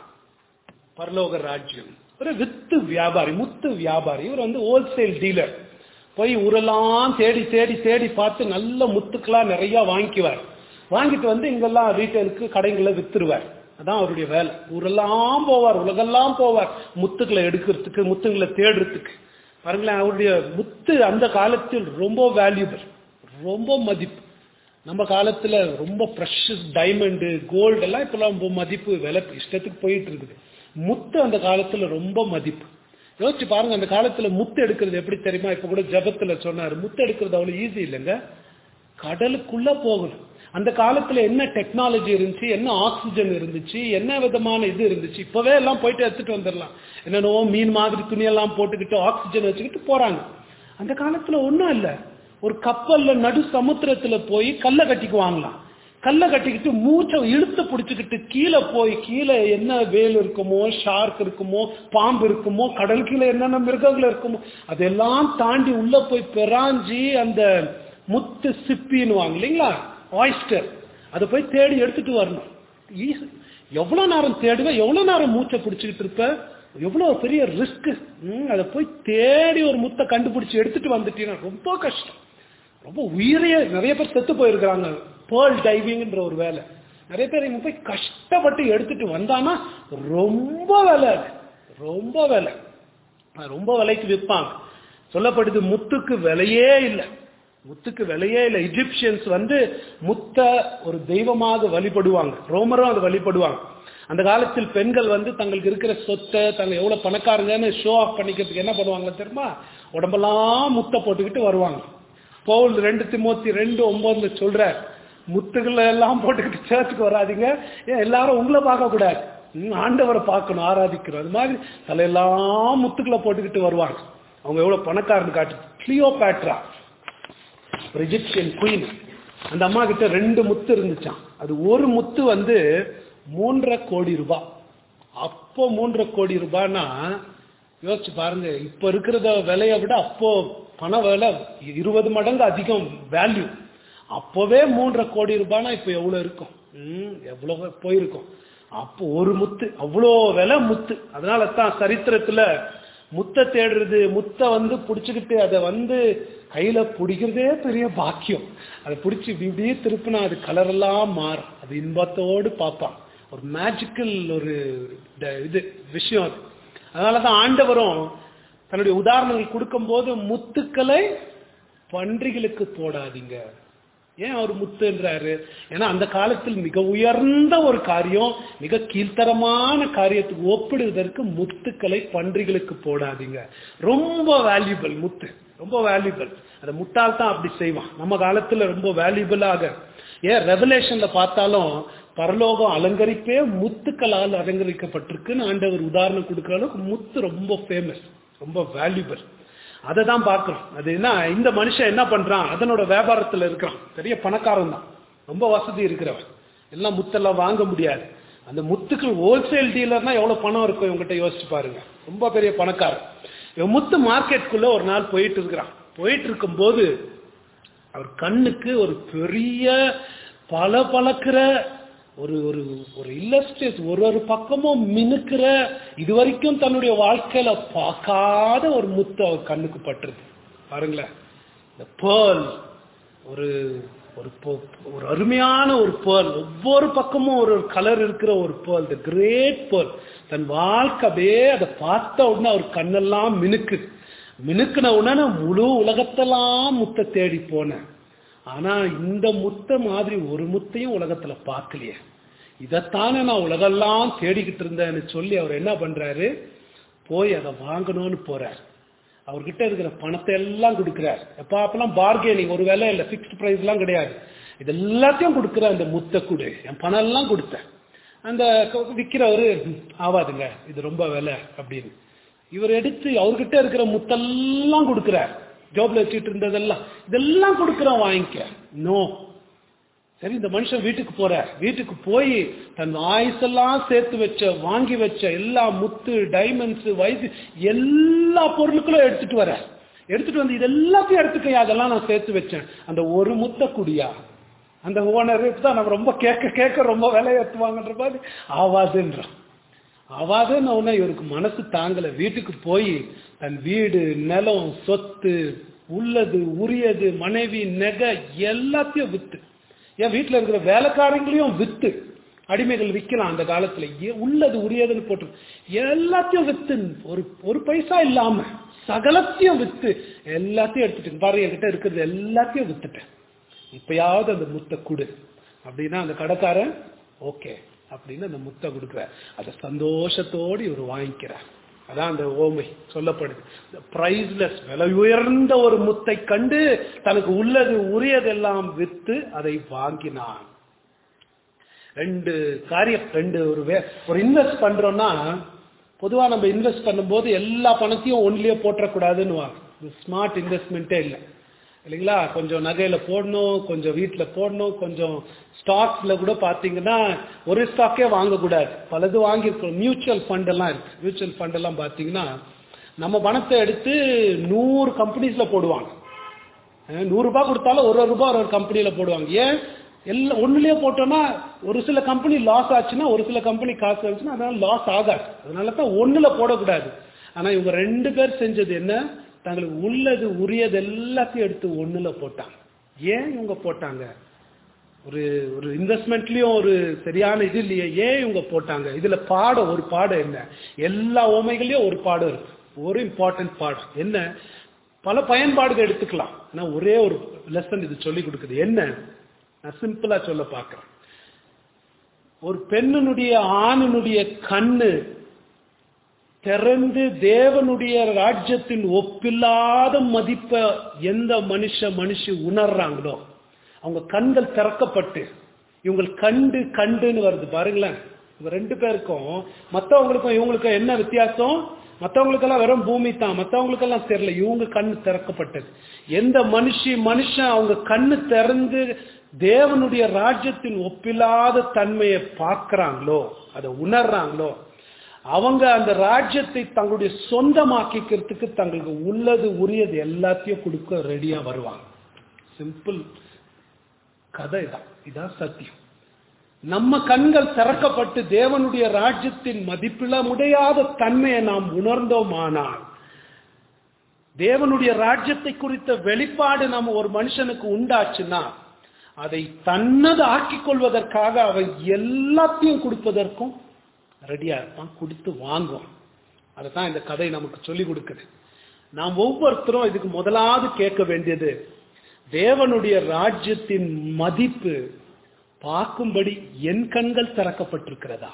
பரலோக ராஜ்யம் ஒரு வித்து வியாபாரி முத்து வியாபாரி இவர் வந்து ஹோல்சேல் டீலர் போய் ஊரெல்லாம் தேடி தேடி தேடி பார்த்து நல்ல முத்துக்களா நிறைய வாங்கிக்குவார் வாங்கிட்டு வந்து இங்கெல்லாம் ரீட்டைலுக்கு கடைகளை வித்துருவார் அதான் அவருடைய வேலை ஊரெல்லாம் போவார் உலகெல்லாம் போவார் முத்துக்களை எடுக்கிறதுக்கு முத்துங்களை தேடுறதுக்கு பாருங்களேன் அவருடைய முத்து அந்த காலத்தில் ரொம்ப வேல்யூபிள் ரொம்ப மதிப்பு நம்ம காலத்துல ரொம்ப ப்ரெஷஸ் டைமண்டு கோல்டு எல்லாம் இப்பெல்லாம் ரொம்ப மதிப்பு விலை இஷ்டத்துக்கு போயிட்டு இருக்குது முத்து அந்த காலத்துல ரொம்ப மதிப்பு யோசிச்சு பாருங்க அந்த காலத்துல முத்து எடுக்கிறது எப்படி தெரியுமா இப்ப கூட ஜபத்துல சொன்னாரு முத்து எடுக்கிறது அவ்வளவு ஈஸி இல்லைங்க கடலுக்குள்ள போகணும் அந்த காலத்துல என்ன டெக்னாலஜி இருந்துச்சு என்ன ஆக்சிஜன் இருந்துச்சு என்ன விதமான இது இருந்துச்சு இப்பவே எல்லாம் போயிட்டு எடுத்துட்டு வந்துடலாம் என்னென்னவோ மீன் மாதிரி துணியெல்லாம் போட்டுக்கிட்டு ஆக்சிஜன் வச்சுக்கிட்டு போறாங்க அந்த காலத்துல ஒண்ணும் இல்ல ஒரு கப்பல்ல நடு சமுத்திரத்துல போய் கல்லை கட்டிக்குவாங்களாம் கல்லை கட்டிக்கிட்டு மூச்சை இழுத்து பிடிச்சிக்கிட்டு கீழே போய் கீழே என்ன வேல் இருக்குமோ ஷார்க் இருக்குமோ பாம்பு இருக்குமோ கடல் கீழே என்னென்ன மிருகங்கள் இருக்குமோ அதெல்லாம் தாண்டி உள்ள போய் பெராஞ்சி அந்த முத்து சிப்பின்னுவாங்க இல்லைங்களா ஆயிஸ்டர் அதை போய் தேடி எடுத்துட்டு வரணும் ஈஸி எவ்வளவு நேரம் தேடுவேன் எவ்வளவு நேரம் மூச்சை பிடிச்சிக்கிட்டு இருப்ப எவ்வளவு பெரிய ரிஸ்க் அதை போய் தேடி ஒரு முத்தை கண்டுபிடிச்சு எடுத்துட்டு வந்துட்டீங்கன்னா ரொம்ப கஷ்டம் ரொம்ப உயிரையே நிறைய பேர் செத்து போயிருக்கிறாங்க பேர்ல் டைவிங்ன்ற ஒரு வேலை நிறைய பேர் இங்க போய் கஷ்டப்பட்டு எடுத்துட்டு வந்தானா ரொம்ப விலை அது. ரொம்ப விலை அது ரொம்ப விலைக்கு விற்பாங்க சொல்லப்படுது முத்துக்கு விலையே இல்லை முத்துக்கு விலையே இல்லை இஜிப்சியன்ஸ் வந்து முத்த ஒரு தெய்வமாக வழிபடுவாங்க ரோமரும் அதை வழிபடுவாங்க அந்த காலத்தில் பெண்கள் வந்து தங்களுக்கு இருக்கிற சொத்தை தங்க எவ்வளவு பணக்காரங்கன்னு ஷோ ஆஃப் பண்ணிக்கிறதுக்கு என்ன பண்ணுவாங்க தெரியுமா உடம்பெல்லாம் முத்தை போட்டுக்கிட்டு வருவாங்க பவுல் ரெண்டு திமோத்தி ரெண்டு ஒன்பதுல சொல்ற முத்துக்களை எல்லாம் போட்டுக்கிட்டு சேர்த்துக்கு வராதீங்க ஏன் எல்லாரும் உங்களை பார்க்க கூடாது ம், ஆண்டவரை பார்க்கணும் ஆராதிக்கணும் அது மாதிரி தலையெல்லாம் முத்துக்களை போட்டுக்கிட்டு வருவாங்க அவங்க எவ்வளவு பணக்காரன்னு காட்டு கிளியோ பேட்ரா ஒரு எஜிப்சியன் குயின் அந்த அம்மா கிட்ட ரெண்டு முத்து இருந்துச்சாம் அது ஒரு முத்து வந்து மூன்றரை கோடி ரூபாய் அப்போ மூன்றரை கோடி ரூபாய்னா யோசிச்சு பாருங்க இப்ப இருக்கிறத விலையை விட அப்போ பண விலை இருபது மடங்கு அதிகம் வேல்யூ அப்போவே மூன்றரை கோடி ரூபாய்னா இப்ப எவ்வளவு இருக்கும் ம், எவ்வளவு போயிருக்கும் அப்போ ஒரு முத்து அவ்வளோ விலை முத்து அதனால தான் சரித்திரத்துல முத்தை தேடுறது முத்தை வந்து பிடிச்சுக்கிட்டு அதை வந்து கையில பிடிக்கிறதே பெரிய பாக்கியம் அதை பிடிச்சி இப்படி இப்படியே திருப்பினா அது கலர் எல்லாம் மாறும் அது இன்பத்தோடு பார்ப்பான் ஒரு மேஜிக்கல் ஒரு ட- இது விஷயம் அது அதனாலதான் ஆண்டவரும் தன்னுடைய உதாரணங்கள் கொடுக்கும்போது முத்துக்களை பன்றிகளுக்கு போடாதீங்க ஏன் அவர் முத்துன்றாரு ஏன்னா அந்த காலத்தில் மிக உயர்ந்த ஒரு காரியம் மிக கீழ்த்தரமான காரியத்துக்கு ஒப்பிடுவதற்கு முத்துக்களை பன்றிகளுக்கு போடாதீங்க ரொம்ப வேல்யூபிள் முத்து ரொம்ப வேல்யூபிள் அந்த முட்டாள் தான் அப்படி செய்வான் நம்ம காலத்துல ரொம்ப வேல்யூபிளாக ஏன் ரெவலேஷன்ல பார்த்தாலும் பரலோகம் அலங்கரிப்பே முத்துக்களால் அலங்கரிக்கப்பட்டிருக்குன்னு ஆண்டவர் உதாரணம் கொடுக்குற அளவுக்கு முத்து ரொம்ப ஃபேமஸ் ரொம்ப வேல்யூபிள் அதை தான் பார்க்கிறோம் அது என்ன இந்த மனுஷன் என்ன பண்றான் அதனோட வியாபாரத்துல இருக்கிறான் பெரிய பணக்காரன் தான் ரொம்ப வசதி இருக்கிறவன் எல்லாம் முத்தெல்லாம் வாங்க முடியாது அந்த முத்துக்கள் ஹோல்சேல் டீலர்னா எவ்வளவு பணம் இருக்கும் இவங்ககிட்ட யோசிச்சு பாருங்க ரொம்ப பெரிய பணக்காரன் இவன் முத்து மார்க்கெட்டுக்குள்ள ஒரு நாள் போயிட்டு இருக்கிறான் போயிட்டு இருக்கும்போது அவர் கண்ணுக்கு ஒரு பெரிய பல பழக்கிற ஒரு ஒரு ஒரு இல்லஸ்ட்ரேட் ஒரு ஒரு பக்கமும் மினுக்கிற இது வரைக்கும் தன்னுடைய வாழ்க்கையில பார்க்காத ஒரு முத்து அவர் கண்ணுக்கு பட்டுருது பாருங்களேன் இந்த பேர்ல் ஒரு ஒரு பொ- ஒரு அருமையான ஒரு பேர்ல் ஒவ்வொரு பக்கமும் ஒரு கலர் இருக்கிற ஒரு பேர்ல் த கிரேட் பேர்ல் தன் வாழ்க்கை அப்படியே அதை பார்த்த உடனே அவர் கண்ணெல்லாம் மினுக்கு மினுக்குன உடனே முழு உலகத்தெல்லாம் முத்த தேடி போனேன் ஆனா இந்த முத்த மாதிரி ஒரு முத்தையும் உலகத்துல பார்க்கலையே இதைத்தானே நான் உலகெல்லாம் தேடிக்கிட்டு இருந்தேன்னு சொல்லி அவர் என்ன பண்றாரு போய் அதை வாங்கணும்னு போறார் அவர்கிட்ட இருக்கிற பணத்தை எல்லாம் கொடுக்கிறார் எப்ப அப்பெல்லாம் பார்கெனிங் ஒரு வேலை இல்லை ஃபிக்ஸ்ட் ப்ரைஸ் எல்லாம் கிடையாது இது எல்லாத்தையும் கொடுக்குற அந்த முத்த கொடு என் பணம் எல்லாம் கொடுத்தேன் அந்த க- விக்கிறவரு "ம், ஆவாதுங்க இது ரொம்ப விலை அப்படின்னு இவர் எடுத்து அவர்கிட்ட இருக்கிற முத்தெல்லாம் கொடுக்கிறார் ஜோப்ல வச்சுட்டு இருந்ததெல்லாம் இதெல்லாம் கொடுக்குறோம் வாங்கிக்க நோ சரி இந்த மனுஷன் வீட்டுக்கு போறார் வீட்டுக்கு போய் தன் ஆயுசெல்லாம் சேர்த்து வச்ச வாங்கி வச்ச எல்லா முத்து டைமண்ட்ஸ் வயசு எல்லா பொருட்களும் எடுத்துட்டு வர எடுத்துட்டு வந்து இது எல்லாத்தையும் எடுத்துக்க அதெல்லாம் நான் சேர்த்து வச்சேன் அந்த ஒரு முத்த குடியா அந்த ஓனர் தான் நம்ம ரொம்ப கேட்க கேட்க ரொம்ப விலை ஏற்றுவாங்கன்ற மாதிரி ஆவாதுன்றான் ஆவாதுன்னு உடனே இவருக்கு மனசு தாங்கல வீட்டுக்கு போய் தன் வீடு நிலம் சொத்து உள்ளது உரியது மனைவி நெகை எல்லாத்தையும் வித்து என் வீட்டுல இருக்கிற வேலைக்காரங்களையும் வித்து அடிமைகள் விற்கலாம் அந்த காலத்துல ஏ- உள்ளது உரியதுன்னு போட்டு எல்லாத்தையும் வித்து ஒரு ஒரு பைசா இல்லாம சகலத்தையும் வித்து எல்லாத்தையும் எடுத்துட்டு பாரு என்கிட்ட இருக்கிறது எல்லாத்தையும் வித்துட்டேன் இப்பயாவது அந்த முத்தை கொடு அப்படின்னா அந்த கடைக்காரன் ஓகே அப்படின்னு அந்த முத்தை கொடுக்குறார் அதை சந்தோஷத்தோடு இவர் வாங்கிக்கிறார் அதான் அந்த ஓமை சொல்லப்படுது பிரைஸ்லெஸ் விலை உயர்ந்த ஒரு முத்தை கண்டு தனக்கு உள்ளது உரியதெல்லாம் வித்து அதை வாங்கினான் ரெண்டு காரியம் ரெண்டு ஒரு வே ஒரு இன்வெஸ்ட் பண்றோம்னா பொதுவா நம்ம இன்வெஸ்ட் பண்ணும்போது எல்லா பணத்தையும் ஒன்லயே போட்டக்கூடாதுன்னு ஸ்மார்ட் இன்வெஸ்ட்மெண்ட்டே இல்லை இல்லைங்களா கொஞ்சம் நகையில போடணும் கொஞ்சம் வீட்டுல போடணும் கொஞ்சம் ஸ்டாக்ஸ்ல கூட பாத்தீங்கன்னா ஒரு ஸ்டாக்கே வாங்கக்கூடாது பலது வாங்கியிருக்கோம் மியூச்சுவல் ஃபண்ட் எல்லாம் இருக்கு மியூச்சுவல் ஃபண்ட் எல்லாம் பாத்தீங்கன்னா நம்ம பணத்தை எடுத்து நூறு கம்பெனிஸ்ல போடுவாங்க அஹ் நூறு ரூபாய் கொடுத்தாலும் ஒரு ஒரு ரூபாய் ஒரு ஒரு கம்பெனியில போடுவாங்க ஏன் எல்லாம் ஒண்ணுலயே போட்டோம்னா ஒரு சில கம்பெனி லாஸ் ஆச்சுன்னா ஒரு சில கம்பெனி காசு ஆச்சுன்னா அதனால லாஸ் ஆகாது அதனால தான் ஒண்ணுல போடக்கூடாது ஆனா இவங்க ரெண்டு பேர் செஞ்சது என்ன தங்களுக்கு உள்ளது உரியது எல்லாத்தையும் எடுத்து ஒண்ணுல போட்டாங்க ஏன் இவங்க போட்டாங்க ஒரு ஒரு இன்வெஸ்ட்மெண்ட்லயும் ஒரு சரியான இது இல்லையே ஏன் இவங்க போட்டாங்க இதுல பாடம் ஒரு பாடம் என்ன எல்லா ஓமைகளையும் ஒரு பாடம் இருக்கு ஒரு இம்பார்ட்டன்ட் பாடம் என்ன பல பயன்பாடுகள் எடுத்துக்கலாம் ஆனா ஒரே ஒரு லெசன் இது சொல்லி கொடுக்குது என்ன நான் சிம்பிளா சொல்ல பார்க்கிறேன் ஒரு பெண்ணினுடைய ஆணினுடைய கண்ணு திறந்து தேவனுடைய ராஜ்யத்தின் ஒப்பில்லாத மதிப்பை எந்த மனுஷ மனுஷி உணர்றாங்களோ அவங்க கண்கள் திறக்கப்பட்டு இவங்க கண்டு கண்டுன்னு வருது பாருங்களேன் இவங்க ரெண்டு பேருக்கும் மற்றவங்களுக்கும் இவங்களுக்கும் என்ன வித்தியாசம் மற்றவங்களுக்கெல்லாம் வெறும் பூமி தான் மற்றவங்களுக்கெல்லாம் தெரியல இவங்க கண்ணு திறக்கப்பட்டது எந்த மனுஷி மனுஷன் அவங்க கண்ணு திறந்து தேவனுடைய ராஜ்யத்தின் ஒப்பில்லாத தன்மையை பார்க்கறாங்களோ அதை உணர்றாங்களோ அவங்க அந்த ராஜ்யத்தை தங்களுடைய சொந்தமாக்கிக்கிறதுக்கு தங்களுக்கு உள்ளது உரியது எல்லாத்தையும் கொடுக்க ரெடியா வருவாங்க சிம்பிள் கதை தான் இதான் சத்தியம் நம்ம கண்கள் திறக்கப்பட்டு தேவனுடைய ராஜ்யத்தின் மதிப்பில முடியாத தன்மையை நாம் உணர்ந்தோமானால் தேவனுடைய ராஜ்யத்தை குறித்த வெளிப்பாடு நம்ம ஒரு மனுஷனுக்கு உண்டாச்சுன்னா அதை தன்னது ஆக்கிக் கொள்வதற்காக அவன் எல்லாத்தையும் கொடுப்பதற்கும் ரெடியா இருப்பான் கொடுத்து வாங்குவான் அதைத்தான் இந்த கதை நமக்கு சொல்லி கொடுக்குது நாம் ஒவ்வொருத்தரும் இதுக்கு முதலாவது கேட்க வேண்டியது தேவனுடைய ராஜ்யத்தின் மதிப்பு பார்க்கும்படி என் கண்கள் திறக்கப்பட்டிருக்கிறதா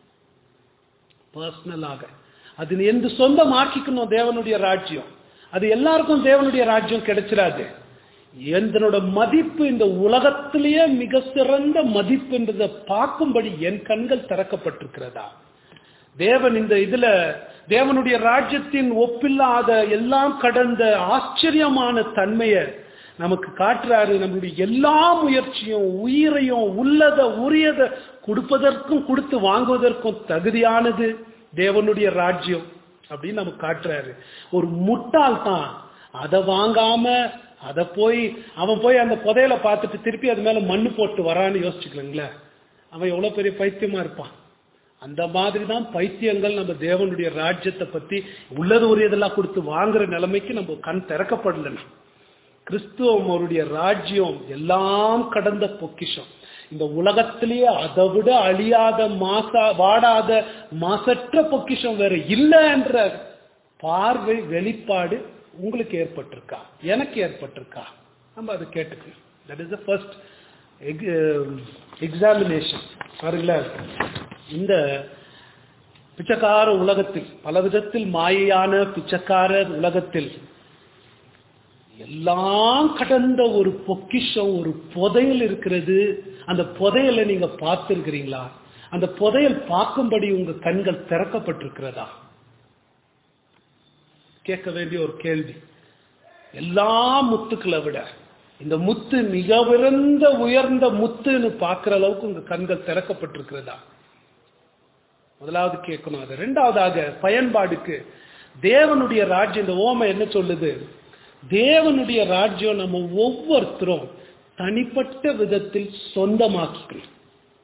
பர்சனலாக அது எந்த சொந்தம் ஆக்கிக்கணும் தேவனுடைய ராஜ்யம் அது எல்லாருக்கும் தேவனுடைய ராஜ்யம் கிடைச்சிடாது என்னோட மதிப்பு இந்த உலகத்திலேயே மிக சிறந்த மதிப்புன்றதை பார்க்கும்படி என் கண்கள் திறக்கப்பட்டிருக்கிறதா தேவன் இந்த இதுல தேவனுடைய ராஜ்யத்தின் ஒப்பில்லாத எல்லாம் கடந்த ஆச்சரியமான தன்மையை நமக்கு காட்டுறாரு நம்மளுடைய எல்லா முயற்சியும் உயிரையும் உள்ளத உரியத கொடுப்பதற்கும் கொடுத்து வாங்குவதற்கும் தகுதியானது தேவனுடைய ராஜ்யம் அப்படின்னு நமக்கு காட்டுறாரு ஒரு முட்டாள் தான் அதை வாங்காம அதை போய் அவன் போய் அந்த புதையல பார்த்துட்டு திருப்பி அது மேல மண்ணு போட்டு வரான்னு யோசிச்சுக்கலங்களேன் அவன் எவ்வளவு பெரிய பைத்தியமா இருப்பான் அந்த மாதிரி தான் பைத்தியங்கள் நம்ம தேவனுடைய ராஜ்யத்தை பத்தி உள்ளது உரியதெல்லாம் கொடுத்து வாங்குற நிலைமைக்கு நம்ம கண் திறக்கப்படலன்னா கிறிஸ்துவம் அவருடைய ராஜ்யம் எல்லாம் கடந்த பொக்கிஷம் இந்த உலகத்திலேயே அதை விட அழியாத மாசா வாடாத மாசற்ற பொக்கிஷம் வேற இல்லை என்ற பார்வை வெளிப்பாடு உங்களுக்கு ஏற்பட்டிருக்கா எனக்கு ஏற்பட்டிருக்கா நம்ம அதை கேட்டுக்கணும் that is the first examination பாருங்களேன் இந்த பிச்சைக்கார உலகத்தில் பல விதத்தில் மாயையான பிச்சைக்கார உலகத்தில் எல்லாம் கடந்த ஒரு பொக்கிஷம் ஒரு புதையல் இருக்கிறது அந்த புதையலை நீங்க பார்த்திருக்கிறீங்களா அந்த புதையல் பார்க்கும்படி உங்க கண்கள் திறக்கப்பட்டிருக்கிறதா கேட்க வேண்டிய ஒரு கேள்வி எல்லா முத்துக்களை விட இந்த முத்து மிக உயர்ந்த உயர்ந்த முத்துன்னு பார்க்கிற அளவுக்கு உங்க கண்கள் திறக்கப்பட்டிருக்கிறதா முதலாவது கேட்கணும் அது ரெண்டாவதாக பயன்பாடுக்கு தேவனுடைய ராஜ்யம் இந்த ஓமை என்ன சொல்லுது தேவனுடைய ராஜ்யம் நம்ம ஒவ்வொருத்தரும் தனிப்பட்ட விதத்தில் சொந்தமாக்கிக்கணும்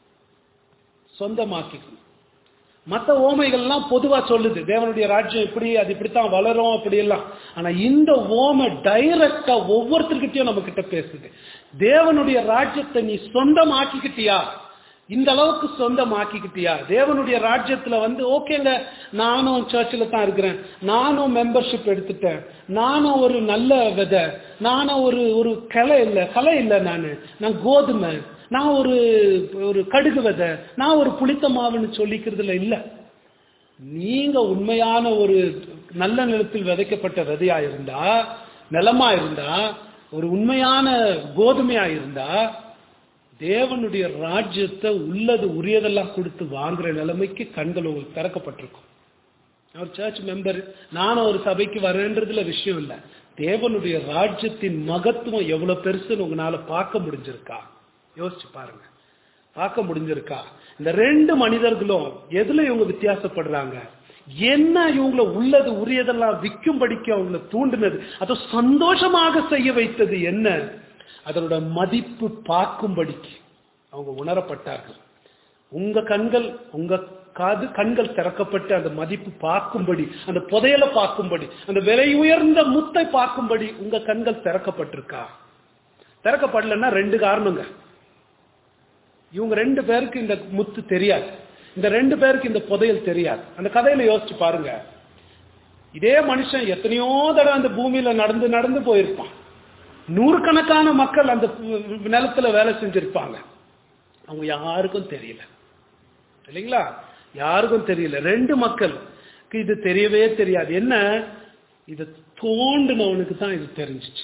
சொந்தமாக்கிக்கணும் மற்ற ஓமைகள்லாம் பொதுவா சொல்லுது தேவனுடைய ராஜ்யம் இப்படி அது இப்படித்தான் வளரும் அப்படி எல்லாம் ஆனா இந்த ஓமை டைரக்டா ஒவ்வொருத்தர்கிட்டயும் நம்ம கிட்ட பேசுது தேவனுடைய ராஜ்யத்தை நீ சொந்தமாக்கிக்கிட்டியா இந்த அளவுக்கு சொந்தமாக்கிக்கிட்டியா தேவனுடைய ராஜ்யத்துல வந்து ஓகேங்க நானும் சர்ச்சில் தான் இருக்கிறேன் நானும் மெம்பர்ஷிப் எடுத்துட்டேன் நானும் ஒரு நல்ல விதை நானும் ஒரு ஒரு கலை இல்லை கலை இல்லை நான் நான் கோதுமை நான் ஒரு ஒரு கடுகு விதை நான் ஒரு புளித்த மாவுன்னு சொல்லிக்கிறதுல இல்லை நீங்க உண்மையான ஒரு நல்ல நிலத்தில் விதைக்கப்பட்ட விதையா இருந்தா நிலமா இருந்தா ஒரு உண்மையான கோதுமையா இருந்தா தேவனுடைய ராஜ்யத்தை உள்ளது உரியதெல்லாம் கொடுத்து வாங்குற நிலைமைக்கு கண்கள் உங்களுக்கு திறக்கப்பட்டிருக்கும் அவர் சர்ச் மெம்பர் நானும் ஒரு சபைக்கு வரேன்றதுல விஷயம் இல்லை தேவனுடைய ராஜ்யத்தின் மகத்துவம் எவ்வளவு பெருசுன்னு உங்களால பார்க்க முடிஞ்சிருக்கா யோசிச்சு பாருங்க பார்க்க முடிஞ்சிருக்கா இந்த ரெண்டு மனிதர்களும் எதுல இவங்க வித்தியாசப்படுறாங்க என்ன இவங்கள உள்ளது உரியதெல்லாம் விற்கும்படிக்கு அவங்கள தூண்டினது அதை சந்தோஷமாக செய்ய வைத்தது என்ன அதனோட மதிப்பு பார்க்கும்படிக்கு அவங்க உணரப்பட்டார்கள் உங்க கண்கள் உங்க காது கண்கள் திறக்கப்பட்டு அந்த மதிப்பு பார்க்கும்படி அந்த புதையல பார்க்கும்படி அந்த விலை உயர்ந்த முத்தை பார்க்கும்படி உங்க கண்கள் திறக்கப்பட்டிருக்கா திறக்கப்படலன்னா ரெண்டு காரணங்க இவங்க ரெண்டு பேருக்கு இந்த முத்து தெரியாது இந்த ரெண்டு பேருக்கு இந்த புதையல் தெரியாது அந்த கதையில யோசிச்சு பாருங்க இதே மனுஷன் எத்தனையோ தடவை அந்த பூமியில நடந்து நடந்து போயிருப்பான் நூறுக்கணக்கான மக்கள் அந்த நிலத்துல வேலை செஞ்சிருப்பாங்க அவங்க யாருக்கும் தெரியல இல்லைங்களா யாருக்கும் தெரியல ரெண்டு மக்களுக்கு இது தெரியவே தெரியாது என்ன இதை தோண்டினவனுக்கு தான் இது தெரிஞ்சிச்சு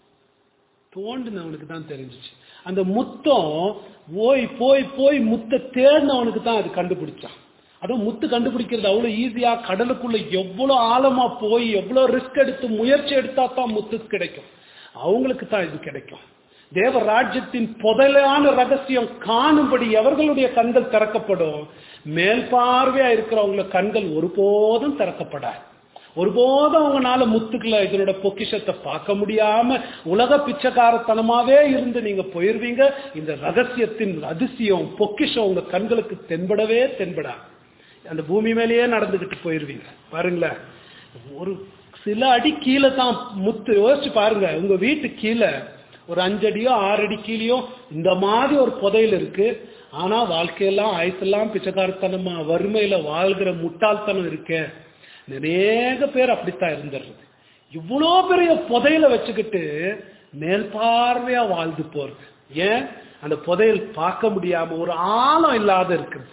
தோண்டினவனுக்கு தான் தெரிஞ்சிச்சு அந்த முத்தம் போய் போய் போய் முத்தை தேடினவனுக்கு தான் அது கண்டுபிடிச்சான் அதுவும் முத்து கண்டுபிடிக்கிறது அவ்வளவு ஈஸியா கடலுக்குள்ள எவ்வளவு ஆழமா போய் எவ்வளவு ரிஸ்க் எடுத்து முயற்சி எடுத்தா தான் முத்து கிடைக்கும் அவங்களுக்கு தான் இது கிடைக்கும் தேவ ராஜ்யத்தின் புதலான ரகசியம் காணும்படி எவர்களுடைய கண்கள் திறக்கப்படும் மேல் பார்வையா இருக்கிறவங்கள கண்கள் ஒருபோதும் திறக்கப்படாது ஒருபோதும் அவங்களால முத்துக்களை இதனோட பொக்கிஷத்தை பார்க்க முடியாம உலக பிச்சைக்காரத்தனமாவே இருந்து நீங்க போயிருவீங்க இந்த ரகசியத்தின் அதிசயம் பொக்கிஷம் உங்க கண்களுக்கு தென்படவே தென்படா அந்த பூமி மேலேயே நடந்துகிட்டு போயிருவீங்க பாருங்களேன் ஒரு சில அடி கீழே தான் முத்து யோசிச்சு பாருங்க உங்க வீட்டு கீழே ஒரு அஞ்சடியோ ஆறு அடி கீழேயோ இந்த மாதிரி ஒரு புதையல் இருக்கு ஆனா வாழ்க்கையெல்லாம் ஆயத்தெல்லாம் பிச்சைக்காரத்தனமா வறுமையில வாழ்கிற முட்டாள்தனம் இருக்கு நிறைய பேர் அப்படித்தான் இருந்துடுறது இவ்வளோ பெரிய புதையல வச்சுக்கிட்டு மேல் பார்வையா வாழ்ந்து போறது ஏன் அந்த புதையல் பார்க்க முடியாம ஒரு ஆழம் இல்லாத இருக்குது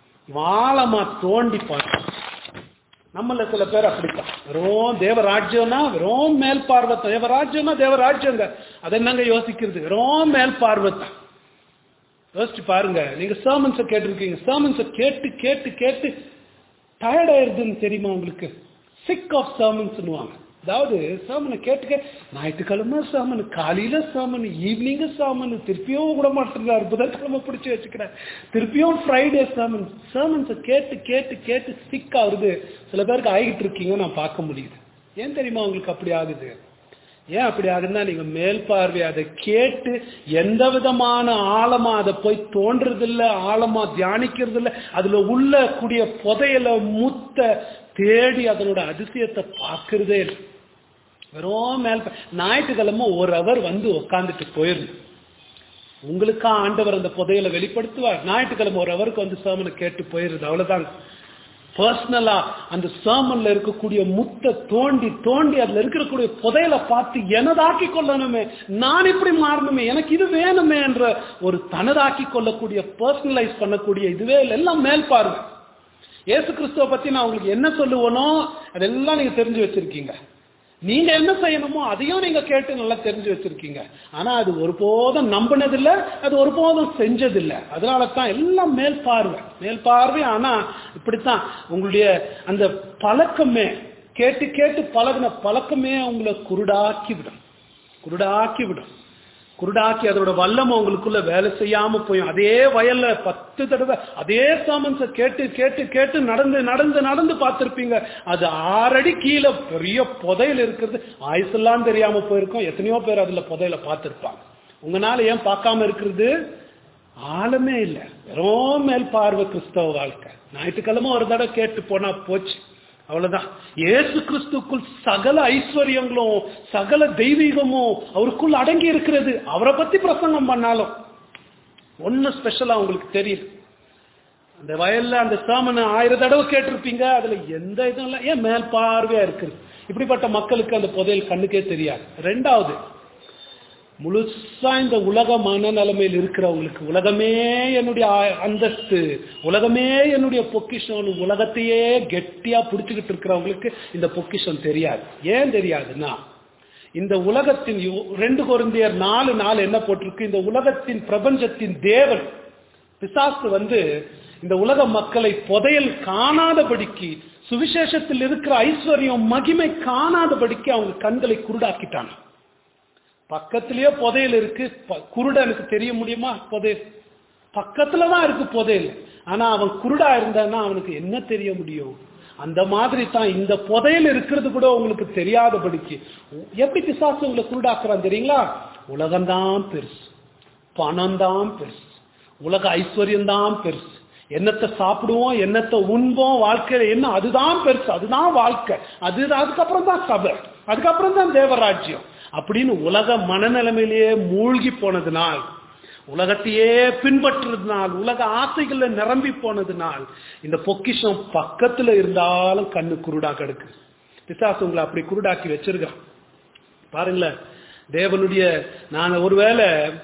ஆழமா தோண்டி பார்க்க நம்மள சில பேர் அப்படித்தான் வெறும் தேவராஜ்யம்னா வெறும் மேல் பார்வை தேவராஜ்யம்னா தேவராஜ்யங்க அதை என்னங்க யோசிக்கிறது வெறும் மேல் பார்வை தான் யோசிச்சு பாருங்க நீங்க சர்மன்ஸை கேட்டிருக்கீங்க சர்மன்ஸை கேட்டு கேட்டு கேட்டு டயர்ட் ஆயிருதுன்னு தெரியுமா உங்களுக்கு சிக் ஆஃப் சர்மன்ஸ்னுவாங்க அதாவது சர்மனை கேட்டுக்க ஞாயிற்றுக்கிழமை சாமன் காலையில சாமன் ஈவினிங் சாமன் திருப்பியும் கூட மாட்டேங்கிறார் புதன்கிழமை பிடிச்சி வச்சுக்கிறார் திருப்பியும் ஃப்ரைடே சாமன் சர்மன்ஸை கேட்டு கேட்டு கேட்டு சிக் ஆகுது சில பேருக்கு ஆகிட்டு இருக்கீங்க நான் பார்க்க முடியுது ஏன் தெரியுமா உங்களுக்கு அப்படி ஆகுது ஏன் அப்படி ஆகுதுன்னா நீங்க மேல் பார்வை அதை கேட்டு எந்த விதமான ஆழமா அதை போய் தோன்றது இல்ல ஆழமா தியானிக்கிறது இல்ல அதுல உள்ள கூடிய புதையல முத்த தேடி அதனோட அதிசயத்தை பார்க்கறதே இல்லை வெறும் மேல் பா- ஞாயிற்றுக்கிழமை ஒரு அவர் வந்து உட்காந்துட்டு போயிருந்து உங்களுக்கா ஆண்டவர் அந்த புதையல வெளிப்படுத்துவார் ஞாயிற்றுக்கிழமை ஒரு அவருக்கு வந்து சேமனை கேட்டு போயிருது அவ்வளவுதாங்க பர்சனலா அந்த சேமன்ல இருக்கக்கூடிய முத்தை தோண்டி தோண்டி அதுல இருக்கக்கூடிய புதையல பார்த்து எனதாக்கி கொள்ளணுமே நான் இப்படி மாறணுமே எனக்கு இது வேணுமே என்ற ஒரு தனதாக்கி கொள்ளக்கூடிய பர்சனலைஸ் பண்ணக்கூடிய இதுவே இல்லை. எல்லாம் மேல் பார்வை இயேசு கிறிஸ்துவ பத்தி நான் உங்களுக்கு என்ன சொல்லுவனோ அதெல்லாம் நீங்க தெரிஞ்சு வச்சிருக்கீங்க நீங்க என்ன செய்யணுமோ அதையும் நீங்க கேட்டு நல்லா தெரிஞ்சு வச்சிருக்கீங்க ஆனா அது ஒருபோதும் நம்பினதில்ல அது ஒருபோதும் செஞ்சதில்லை அதனால தான் எல்லாம் மேல் பார்வை மேல் பார்வை ஆனா இப்படித்தான் உங்களுடைய அந்த பழக்கமே கேட்டு கேட்டு பழகின பழக்கமே உங்களை குருடாக்கி விடும் குருடாக்கி விடும் குருடாக்கி அதோட வல்லமை உங்களுக்குள்ள வேலை செய்யாம போயும் அதே வயல்ல பத்து தடவை அதே சாமன்ஸ கேட்டு கேட்டு கேட்டு நடந்து நடந்து நடந்து பார்த்திருப்பீங்க அது ஆறடி கீழே பெரிய புதையல் இருக்கிறது ஆயுசெல்லாம் தெரியாம போயிருக்கும் எத்தனையோ பேர் அதுல புதையல பார்த்திருப்பாங்க உங்களால ஏன் பார்க்காம இருக்கிறது ஆழமே இல்லை வெறும் மேல் பார்வை கிறிஸ்தவ வாழ்க்கை ஞாயிற்றுக்கிழமை ஒரு தடவை கேட்டு போனா போச்சு அவ்வளவுதான் இயேசு கிறிஸ்துக்குள் சகல ஐஸ்வர்யங்களும் சகல தெய்வீகமும் அவருக்குள் அடங்கி இருக்கிறது அவரை பத்தி பிரசங்கம் பண்ணாலும் ஒண்ணு ஸ்பெஷலா உங்களுக்கு தெரியும் அந்த வயல்ல அந்த சாமனை ஆயிரம் தடவை கேட்டிருப்பீங்க அதுல எந்த இதுவும் இல்லை ஏன் மேல் பார்வையா இருக்குது இப்படிப்பட்ட மக்களுக்கு அந்த புதையல் கண்ணுக்கே தெரியாது ரெண்டாவது முழுசா இந்த உலக மனநிலைமையில் இருக்கிறவங்களுக்கு உலகமே என்னுடைய ஆ- அந்தஸ்து உலகமே என்னுடைய பொக்கிஷம் உலகத்தையே கெட்டியா பிடிச்சுக்கிட்டு இருக்கிறவங்களுக்கு இந்த பொக்கிஷம் தெரியாது ஏன் தெரியாதுன்னா இந்த உலகத்தின் யு- ரெண்டு குருந்தியர் நாலு நாள் என்ன போட்டிருக்கு இந்த உலகத்தின் பிரபஞ்சத்தின் தேவன் பிசாசு வந்து இந்த உலக மக்களை புதையல் காணாதபடிக்கு சுவிசேஷத்தில் இருக்கிற ஐஸ்வர்யம் மகிமை காணாதபடிக்கு அவங்க கண்களை குருடாக்கிட்டாங்க பக்கத்திலேயே புதையல் இருக்கு ப- குருடனுக்கு தெரிய முடியுமா புதையல் பக்கத்துல தான் இருக்கு புதையல் ஆனா அவன் குருடா இருந்தான்னா அவனுக்கு என்ன தெரிய முடியும் அந்த மாதிரி தான் இந்த புதையல் இருக்கிறது கூட உங்களுக்கு தெரியாதபடிக்கு எப்படி பிசாசு உங்களை குருடாக்குறான் தெரியுங்களா உலகம்தான் பெருசு பணம் தான் பெருசு உலக ஐஸ்வர்யம் தான் பெருசு என்னத்தை சாப்பிடுவோம் என்னத்தை உண்போம் வாழ்க்கையில என்ன அதுதான் பெருசு அதுதான் வாழ்க்கை அது அதுக்கப்புறம் தான் சபை அதுக்கப்புறம் தான் தேவராஜ்யம் அப்படின்னு உலக மனநிலைமையிலேயே மூழ்கி போனதுனால் உலகத்தையே பின்பற்றுறதுனால் உலக ஆசைகள்ல நிரம்பி போனதுனால் இந்த பொக்கிஷம் பக்கத்துல இருந்தாலும் கண்ணு குருடா கிடக்கு பிசாசு உங்களை அப்படி குருடாக்கி வச்சிருக்கான் பாருங்களேன் தேவனுடைய நான் ஒருவேளை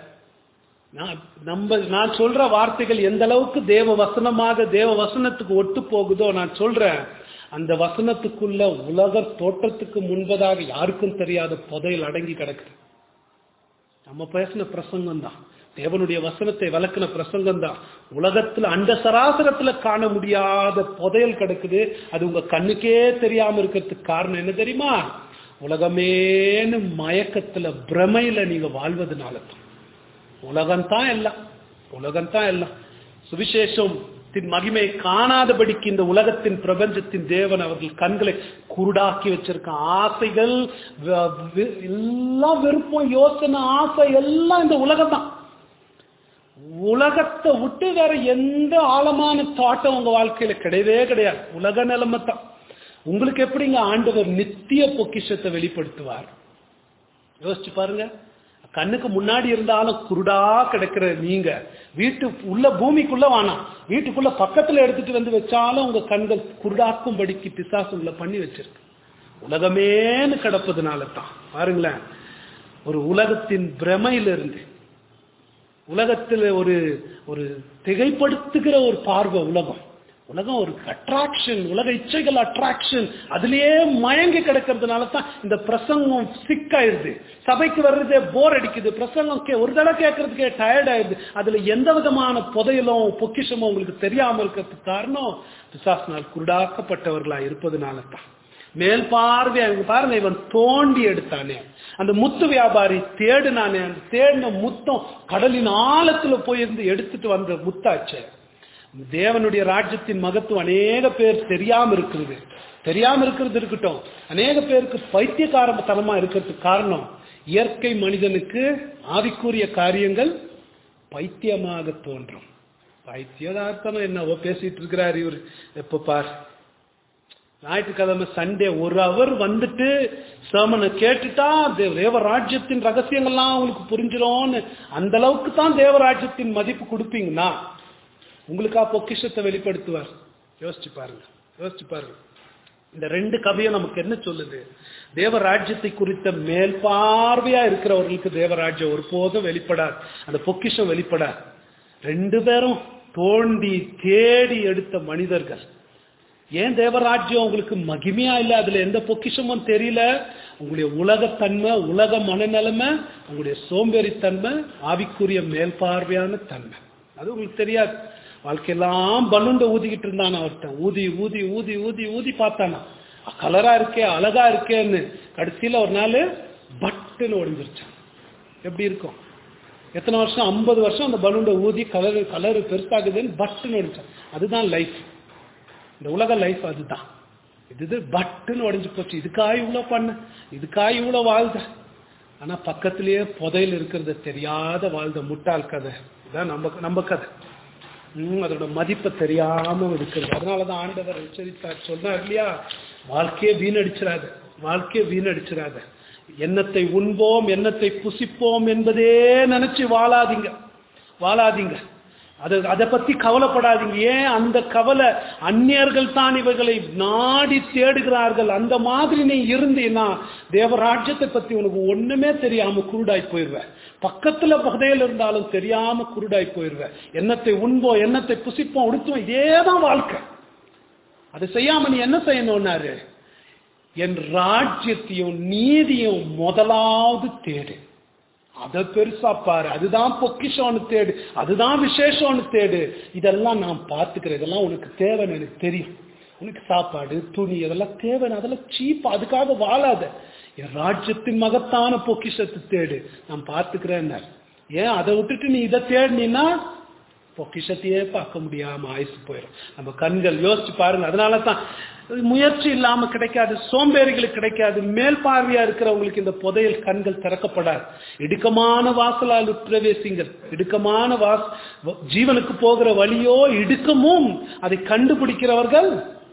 நான் நம்ம நான் சொல்ற வார்த்தைகள் எந்த அளவுக்கு தேவ வசனமாக தேவ வசனத்துக்கு ஒட்டு போகுதோ நான் சொல்றேன் அந்த வசனத்துக்குள்ள உலக தோற்றத்துக்கு முன்பதாக யாருக்கும் தெரியாத புதையல் அடங்கி கிடக்குது நம்ம பேசின பிரசங்கம் தான் தேவனுடைய வசனத்தை விளக்குன பிரசங்கம் தான் உலகத்துல அந்த சராசரத்துல காண முடியாத புதையல் கிடக்குது அது உங்க கண்ணுக்கே தெரியாம இருக்கிறதுக்கு காரணம் என்ன தெரியுமா உலகமேன்னு மயக்கத்துல பிரமையில நீங்க வாழ்வதனால தான் உலகம்தான் எல்லாம் உலகம்தான் எல்லாம் சுவிசேஷம் மகிமை காணாதபடிக்கு இந்த உலகத்தின் பிரபஞ்சத்தின் தேவன் அவர்கள் கண்களை குருடாக்கி வச்சிருக்கான் ஆசைகள் வ- வி- எல்லாம் விருப்பம் யோசனை ஆசை எல்லாம் இந்த உலகம் தான் உலகத்தை விட்டு வேற எந்த ஆழமான தாட்டம் உங்க வாழ்க்கையில கிடையவே கிடையாது உலக நிலைமை தான் உங்களுக்கு எப்படிங்க ஆண்டவர் நித்திய பொக்கிஷத்தை வெளிப்படுத்துவார் யோசிச்சு பாருங்க கண்ணுக்கு முன்னாடி இருந்தாலும் குருடா கிடக்கிற நீங்க வீட்டு உள்ள பூமிக்குள்ள வானாம் வீட்டுக்குள்ள பக்கத்துல எடுத்துட்டு வந்து வச்சாலும் உங்க கண்கள் குருடாக்கும்படிக்கு பிசாசு உங்களை பண்ணி வச்சிருக்கு உலகமேன்னு கிடப்பதுனால தான் பாருங்களேன் ஒரு உலகத்தின் பிரமையிலிருந்து உலகத்துல ஒரு ஒரு திகைப்படுத்துகிற ஒரு பார்வை உலகம் உலகம் ஒரு அட்ராக்ஷன் உலக இச்சைகள் அட்ராக்ஷன் அதுலயே மயங்கி கிடக்கிறதுனால தான் இந்த பிரசங்கம் சிக்காயிருது சபைக்கு வர்றதே போர் அடிக்குது பிரசங்கம் கே- ஒரு தடவை கேட்கறதுக்கே டயர்ட் ஆயிடுது அதுல எந்த விதமான புதையலும் பொக்கிஷமும் உங்களுக்கு தெரியாம இருக்கிறதுக்கு காரணம் பிசாசினால் குருடாக்கப்பட்டவர்களா இருப்பதனால தான் மேல் பார்வை அங்க பாருங்க இவன் தோண்டி எடுத்தானே அந்த முத்து வியாபாரி தேடுனானே அந்த தேடின முத்தம் கடலின் ஆழத்துல போயிருந்து எடுத்துட்டு வந்த முத்தாச்சே தேவனுடைய ராஜ்யத்தின் மகத்துவம் அநேக பேர் தெரியாம இருக்கிறது தெரியாம இருக்கிறது இருக்கட்டும் அநேக பேருக்கு பைத்தியகாரத்தனமா இருக்கிறதுக்கு காரணம் இயற்கை மனிதனுக்கு ஆவிக்குரிய காரியங்கள் பைத்தியமாக தோன்றும் பைத்தியதார்த்தம் என்னவோ பேசிட்டு இருக்கிறார் இவர் எப்ப பார் ஞாயிற்றுக்கிழமை சண்டே ஒரு அவர் வந்துட்டு சேமனை கேட்டுட்டா தே- தேவராஜ்யத்தின் ரகசியங்கள்லாம் உங்களுக்கு புரிஞ்சிரும்னு அந்த அளவுக்கு தான் தேவராஜ்யத்தின் மதிப்பு கொடுப்பீங்கன்னா உங்களுக்கா பொக்கிஷத்தை வெளிப்படுத்துவார் யோசிச்சு பாருங்க யோசிச்சு பாருங்க இந்த ரெண்டு கதையும் நமக்கு என்ன சொல்லுது தேவராஜ்யத்தை குறித்த மேல் பார்வையா இருக்கிறவர்களுக்கு தேவராஜ்யம் ஒருபோதும் வெளிப்படாது அந்த பொக்கிஷம் வெளிப்படாது ரெண்டு பேரும் தோண்டி தேடி எடுத்த மனிதர்கள் ஏன் தேவராஜ்யம் உங்களுக்கு மகிமையா இல்ல அதுல எந்த பொக்கிஷமும் தெரியல உங்களுடைய உலகத்தன்மை உலக மனநிலைமை உங்களுடைய சோம்பேறித்தன்மை ஆவிக்குரிய மேல்பார்வையான தன்மை அது உங்களுக்கு தெரியாது வாழ்க்கையெல்லாம் பலூண்ட ஊதிக்கிட்டு இருந்தான் ஒருத்தன் ஊதி ஊதி ஊதி ஊதி ஊதி பார்த்தானா கலரா இருக்கே அழகா இருக்கேன்னு கடைசியில ஒரு நாள் பட்டுன்னு ஒடிஞ்சிருச்சான் எப்படி இருக்கும் எத்தனை வருஷம் ஐம்பது வருஷம் அந்த பலூண்ட ஊதி கலரு கலரு பெருசாகுதுன்னு பட்டுன்னு ஒடிச்சான் அதுதான் லைஃப் இந்த உலக லைஃப் அதுதான் இது இது பட்டுன்னு உடைஞ்சு போச்சு இதுக்காக இவ்வளோ பண்ண இதுக்காக இவ்வளோ வாழ்ந்த ஆனா பக்கத்திலேயே புதையில் இருக்கிறது தெரியாத வாழ்ந்த முட்டாள் கதை இதான் நம்ம நம்ம கதை ம், அதோட மதிப்பை தெரியாம இருக்கிறது அதனாலதான் ஆண்டவர் எச்சரித்தார் சொன்னார் இல்லையா வாழ்க்கையே வீணடிச்சிடாத வாழ்க்கையே வீணடிச்சிடாத எண்ணத்தை உண்போம் எண்ணத்தை புசிப்போம் என்பதே நினைச்சு வாழாதீங்க வாழாதீங்க அது அதை பத்தி கவலைப்படாதீங்க ஏன் அந்த கவலை அந்நியர்கள் தான் இவைகளை நாடி தேடுகிறார்கள் அந்த மாதிரி நீ இருந்தீன்னா தேவராஜ்யத்தை பத்தி உனக்கு ஒண்ணுமே தெரியாம குருடாய் போயிருவ பக்கத்துல புதையல் இருந்தாலும் தெரியாம குருடாய் போயிருவ எண்ணத்தை உண்போம் எண்ணத்தை புசிப்போம் உடுத்துவோம் இதேதான் வாழ்க்கை அதை செய்யாம நீ என்ன செய்யணும்னாரு என் ராஜ்யத்தையும் நீதியும் முதலாவது தேடு அதை பெருசா பாரு அதுதான் பொக்கிஷம்னு தேடு அதுதான் விசேஷம்னு தேடு இதெல்லாம் நான் பார்த்துக்கிறேன் இதெல்லாம் உனக்கு தேவைன்னு எனக்கு தெரியும் உனக்கு சாப்பாடு துணி இதெல்லாம் தேவைன்னு அதெல்லாம் சீப்பா அதுக்காக வாழாத என் ராஜ்யத்தின் மகத்தான பொக்கிஷத்தை தேடு நான் பார்த்துக்கிறேன் ஏன் அதை விட்டுட்டு நீ இதை தேடினீன்னா பொக்கிஷத்தையே பார்க்க முடியாம ஆயுசு போயிடும் நம்ம கண்கள் யோசிச்சு பாருங்க அதனால தான் முயற்சி இல்லாம கிடைக்காது சோம்பேறிகளுக்கு கிடைக்காது மேல் பார்வையா இருக்கிறவங்களுக்கு இந்த புதையல் கண்கள் திறக்கப்படாது இடுக்கமான வாசலால் பிரவேசிங்கள் இடுக்கமான வாஸ் ஜீவனுக்கு போகிற வழியோ இடுக்கமும் அதை கண்டுபிடிக்கிறவர்கள்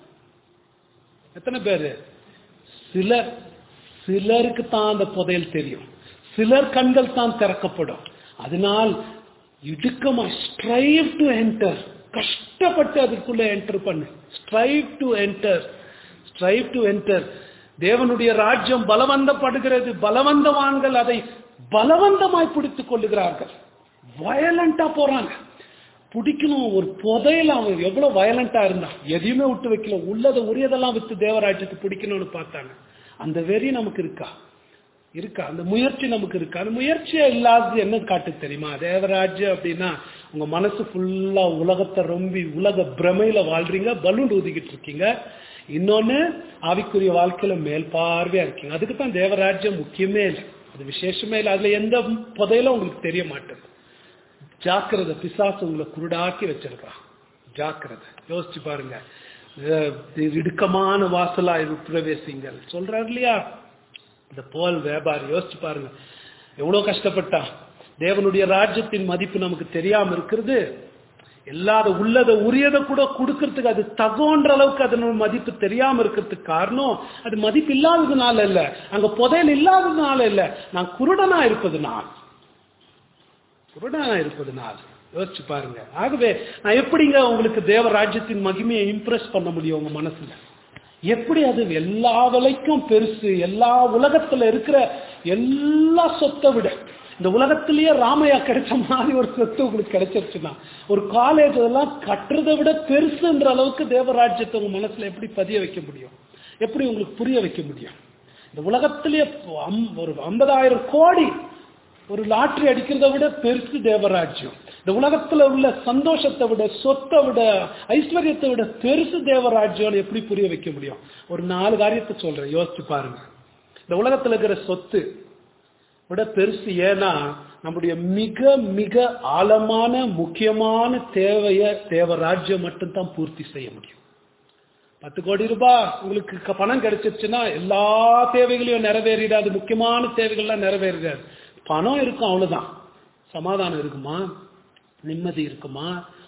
எத்தனை பேரு சிலர் சிலருக்கு தான் அந்த புதையல் தெரியும் சிலர் கண்கள் தான் திறக்கப்படும் அதனால் இடுக்கமா ஸ்ட்ரைவ் டு என்டர் கஷ்டப்பட்டு அதுக்குள்ள என்டர் பண்ணு strive to enter strive to enter தேவனுடைய ராஜ்யம் பலவந்தப்படுகிறது பலவந்தவான்கள் அதை பலவந்தமாய் பிடித்துக் கொள்ளுகிறார்கள் வயலண்டா போறாங்க பிடிக்கணும் ஒரு புதையில அவன் எவ்வளவு வயலண்டா இருந்தான் எதையுமே விட்டு வைக்கல உள்ளதை உரியதெல்லாம் வித்து தேவராஜ்யத்தை பிடிக்கணும்னு பார்த்தாங்க அந்த வெறி நமக்கு இருக்கா இருக்கா அந்த முயற்சி நமக்கு இருக்கா அந்த முயற்சியே இல்லாதது என்ன காட்டு தெரியுமா தேவராஜ்யம் அப்படின்னா உங்க மனசு ஃபுல்லா உலகத்தை ரொம்பி உலக பிரமையில வாழ்றீங்க பலூன் ஊதிக்கிட்டு இருக்கீங்க இன்னொன்னு ஆவிக்குரிய வாழ்க்கையில மேல் பார்வையா இருக்கீங்க அதுக்கு தான் தேவராஜ்யம் முக்கியமே இல்லை அது விசேஷமே இல்லை அதுல எந்த புதையில உங்களுக்கு தெரிய மாட்டேது ஜாக்கிரதை பிசாசு உங்களை குருடாக்கி வச்சிருக்கான் ஜாக்கிரதை யோசிச்சு பாருங்க அஹ் இடுக்கமான வாசலா இது பிரவேசிங்கள் சொல்றாரு இல்லையா இந்த போல் வியாபாரி யோசிச்சு பாருங்க எவ்வளவு கஷ்டப்பட்டான் தேவனுடைய ராஜ்யத்தின் மதிப்பு நமக்கு தெரியாம இருக்கிறது எல்லாத உள்ளத உரியதை கூட கொடுக்கறதுக்கு அது தகோன்ற அளவுக்கு அதனோட மதிப்பு தெரியாம இருக்கிறதுக்கு காரணம் அது மதிப்பு இல்லாததுனால இல்ல அங்க புதையல் இல்லாததுனால இல்ல நான் குருடனா இருப்பதுனால் குருடனா இருப்பதுனால் யோசிச்சு பாருங்க ஆகவே நான் எப்படிங்க உங்களுக்கு தேவ ராஜ்யத்தின் மகிமையை இம்ப்ரெஸ் பண்ண முடியும் உங்க மனசுல எப்படி அது எல்லா விலைக்கும் பெருசு எல்லா உலகத்துல இருக்கிற எல்லா சொத்தை விட இந்த உலகத்திலேயே ராமையா கிடைச்ச மாதிரி ஒரு சொத்து உங்களுக்கு கிடைச்சிருச்சுன்னா ஒரு காலேஜ் அதெல்லாம் கட்டுறதை விட பெருசுன்ற அளவுக்கு தேவராஜ்யத்தை உங்க மனசுல எப்படி பதிய வைக்க முடியும் எப்படி உங்களுக்கு புரிய வைக்க முடியும் இந்த உலகத்திலேயே அம்- ஒரு ஐம்பதாயிரம் கோடி ஒரு லாட்டரி அடிக்கிறத விட பெருசு தேவராஜ்யம் இந்த உலகத்துல உள்ள சந்தோஷத்தை விட சொத்தை விட ஐஸ்வர்யத்தை விட பெருசு தேவராஜ்யம் எப்படி புரிய வைக்க முடியும் ஒரு நாலு காரியத்தை சொல்றேன் யோசிச்சு பாருங்க இந்த உலகத்துல இருக்கிற சொத்து விட பெருசு ஏன்னா நம்முடைய மிக மிக ஆழமான முக்கியமான தேவைய தேவராஜ்யம் மட்டும்தான் பூர்த்தி செய்ய முடியும் பத்து கோடி ரூபாய் உங்களுக்கு க- பணம் கிடைச்சிருச்சுன்னா எல்லா தேவைகளையும் நிறைவேறிடாது முக்கியமான தேவைகள்லாம் நிறைவேறிடாது பணம் இருக்கும் அவ்வளவுதான் சமாதானம் இருக்குமா நிம்மதி இருக்குமா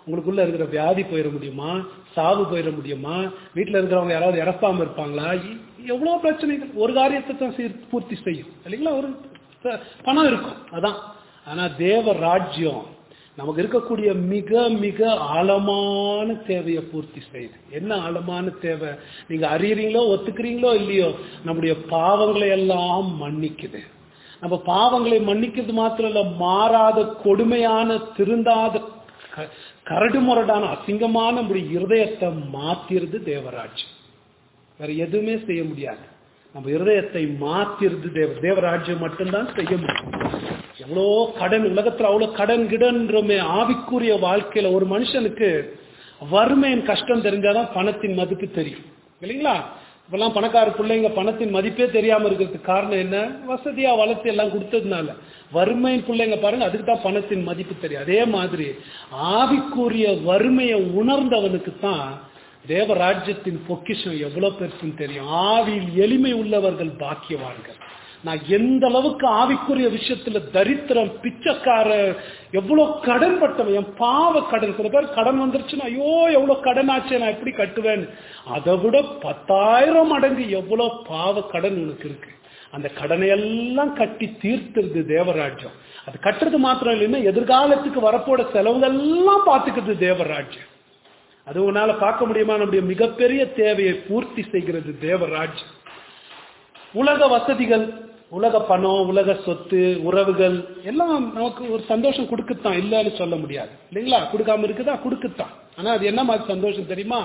உங்களுக்குள்ள இருக்கிற வியாதி போயிட முடியுமா சாவு போயிட முடியுமா வீட்டில் இருக்கிறவங்க யாராவது இறப்பாம இருப்பாங்களா எ- எவ்வளவு பிரச்சனைகள் ஒரு காரியத்தை தான் சீர் பூர்த்தி செய்யும் இல்லைங்களா ஒரு ப- பணம் இருக்கும் அதான் ஆனா தேவ ராஜ்யம் நமக்கு இருக்கக்கூடிய மிக மிக ஆழமான தேவையை பூர்த்தி செய்யுது என்ன ஆழமான தேவை நீங்க அறியறீங்களோ ஒத்துக்கிறீங்களோ இல்லையோ நம்முடைய பாவங்களை எல்லாம் மன்னிக்குது நம்ம பாவங்களை மன்னிக்கிறது மாத்திரம் இல்ல மாறாத கொடுமையான திருந்தாத க- கரடுமுரடான அசிங்கமான நம்முடைய இருதயத்தை மாத்திருது தேவராஜ்யம் வேற எதுவுமே செய்ய முடியாது நம்ம இருதயத்தை மாத்திருது தேவ தேவராஜ்யம் மட்டும்தான் செய்ய முடியும் எவ்வளோ கடன் உலகத்துல அவ்வளவு கடன் கிடன்றமே ஆவிக்குரிய வாழ்க்கையில ஒரு மனுஷனுக்கு வறுமையின் கஷ்டம் தெரிஞ்சாதான் பணத்தின் மதிப்பு தெரியும் இல்லைங்களா இப்பெல்லாம் பணக்கார பிள்ளைங்க பணத்தின் மதிப்பே தெரியாம இருக்கிறதுக்கு காரணம் என்ன வசதியா வளர்த்து எல்லாம் கொடுத்ததுனால வறுமையின் பிள்ளைங்க பாருங்க அதுக்கு தான் பணத்தின் மதிப்பு தெரியும் அதே மாதிரி ஆவிக்குரிய வறுமையை உணர்ந்தவனுக்கு தான் தேவராஜ்யத்தின் பொக்கிஷம் எவ்வளவு பெருசுன்னு தெரியும் ஆவியில் எளிமை உள்ளவர்கள் பாக்கியவான்கள் நான் எந்த அளவுக்கு ஆவிக்குரிய விஷயத்துல தரித்திரம் பிச்சைக்கார எவ்வளவு கடன் பட்டவன் என் பாவ கடன் சில பேர் கடன் வந்துருச்சுன்னா ஐயோ எவ்வளவு கடன் ஆச்சு நான் எப்படி கட்டுவேன் அதை விட பத்தாயிரம் மடங்கு எவ்வளவு பாவ கடன் உனக்கு இருக்கு அந்த கடனை எல்லாம் கட்டி தீர்த்துருது தேவராஜ்யம் அது கட்டுறது மாத்திரம் இல்லைன்னா எதிர்காலத்துக்கு வரப்போட செலவுகள்லாம் பார்த்துக்கிறது தேவராஜ்யம் அது உன்னால பார்க்க முடியுமா நம்முடைய மிகப்பெரிய தேவையை பூர்த்தி செய்கிறது தேவராஜ்யம் உலக வசதிகள் உலக பணம் உலக சொத்து உறவுகள் எல்லாம் நமக்கு ஒரு சந்தோஷம் கொடுக்கத்தான் இல்லைன்னு சொல்ல முடியாது இல்லைங்களா கொடுக்காம இருக்குதா கொடுக்கத்தான் ஆனா அது என்ன மாதிரி சந்தோஷம் தெரியுமா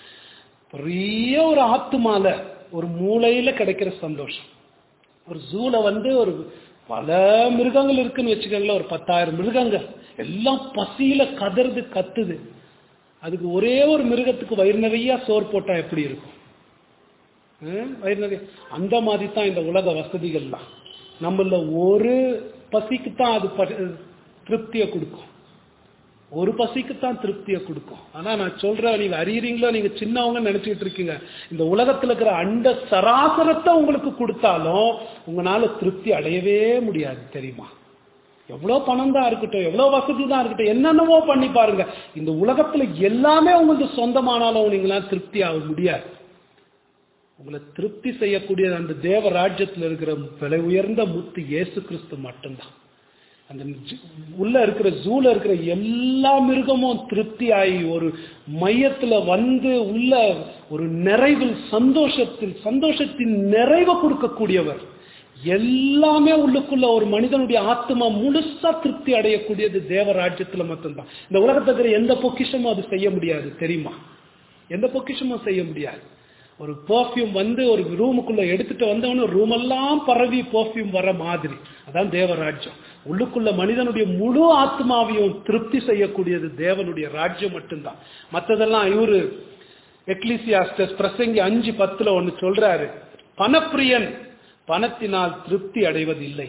பெரிய ஒரு ஆத்துமால ஒரு மூளையில கிடைக்கிற சந்தோஷம் ஒரு ஜூல வந்து ஒரு பல மிருகங்கள் இருக்குன்னு வச்சுக்கோங்களேன் ஒரு பத்தாயிரம் மிருகங்கள் எல்லாம் பசியில கதறுது கத்துது அதுக்கு ஒரே ஒரு மிருகத்துக்கு வயிறு நிறைய சோறு போட்டா எப்படி இருக்கும் ஹம், வயிறு நிறைய அந்த மாதிரி தான் இந்த உலக வசதிகள்லாம் நம்மள ஒரு பசிக்கு தான் அது ப- திருப்தியை கொடுக்கும் ஒரு பசிக்கு தான் திருப்தியை கொடுக்கும் ஆனா நான் சொல்றேன் நீங்க அறியறீங்களோ நீங்க சின்னவங்க நினைச்சுக்கிட்டு இருக்கீங்க இந்த உலகத்துல இருக்கிற அண்ட சராசரத்தை உங்களுக்கு கொடுத்தாலும் உங்களால திருப்தி அடையவே முடியாது தெரியுமா எவ்வளவு பணம் தான் இருக்கட்டும் எவ்வளவு வசதி தான் இருக்கட்டும் என்னென்னவோ பண்ணி பாருங்க இந்த உலகத்துல எல்லாமே உங்களுக்கு சொந்தமானாலும் நீங்களாம் திருப்தி ஆக முடியாது உங்களை திருப்தி செய்யக்கூடிய அந்த தேவ ராஜ்யத்துல இருக்கிற விலை உயர்ந்த முத்து இயேசு கிறிஸ்து மட்டும்தான் அந்த ஜு- உள்ள இருக்கிற ஜூல இருக்கிற எல்லா மிருகமும் திருப்தி ஆகி ஒரு மையத்துல வந்து உள்ள ஒரு நிறைவில் சந்தோஷத்தில் சந்தோஷத்தின் நிறைவை கொடுக்கக்கூடியவர் எல்லாமே உள்ளுக்குள்ள ஒரு மனிதனுடைய ஆத்மா முழுசா திருப்தி அடையக்கூடியது தேவ ராஜ்யத்துல மட்டும்தான் இந்த உலகத்துல இருக்கிற எந்த பொக்கிஷமும் அது செய்ய முடியாது தெரியுமா எந்த பொக்கிஷமும் செய்ய முடியாது ஒரு பெர்ஃப்யூம் வந்து ஒரு ரூமுக்குள்ள எடுத்துட்டு வந்தவொன்னு ரூம் எல்லாம் பரவி பெர்ஃப்யூம் வர மாதிரி அதான் தேவராஜ்யம் உள்ளுக்குள்ள மனிதனுடைய முழு ஆத்மாவையும் திருப்தி செய்யக்கூடியது தேவனுடைய ராஜ்யம் மட்டும்தான் மற்றதெல்லாம் இவரு எக்லிசியாஸ்டஸ் பிரசங்கி அஞ்சு பத்துல ஒன்னு சொல்றாரு பணப்பிரியன் பணத்தினால் திருப்தி அடைவதில்லை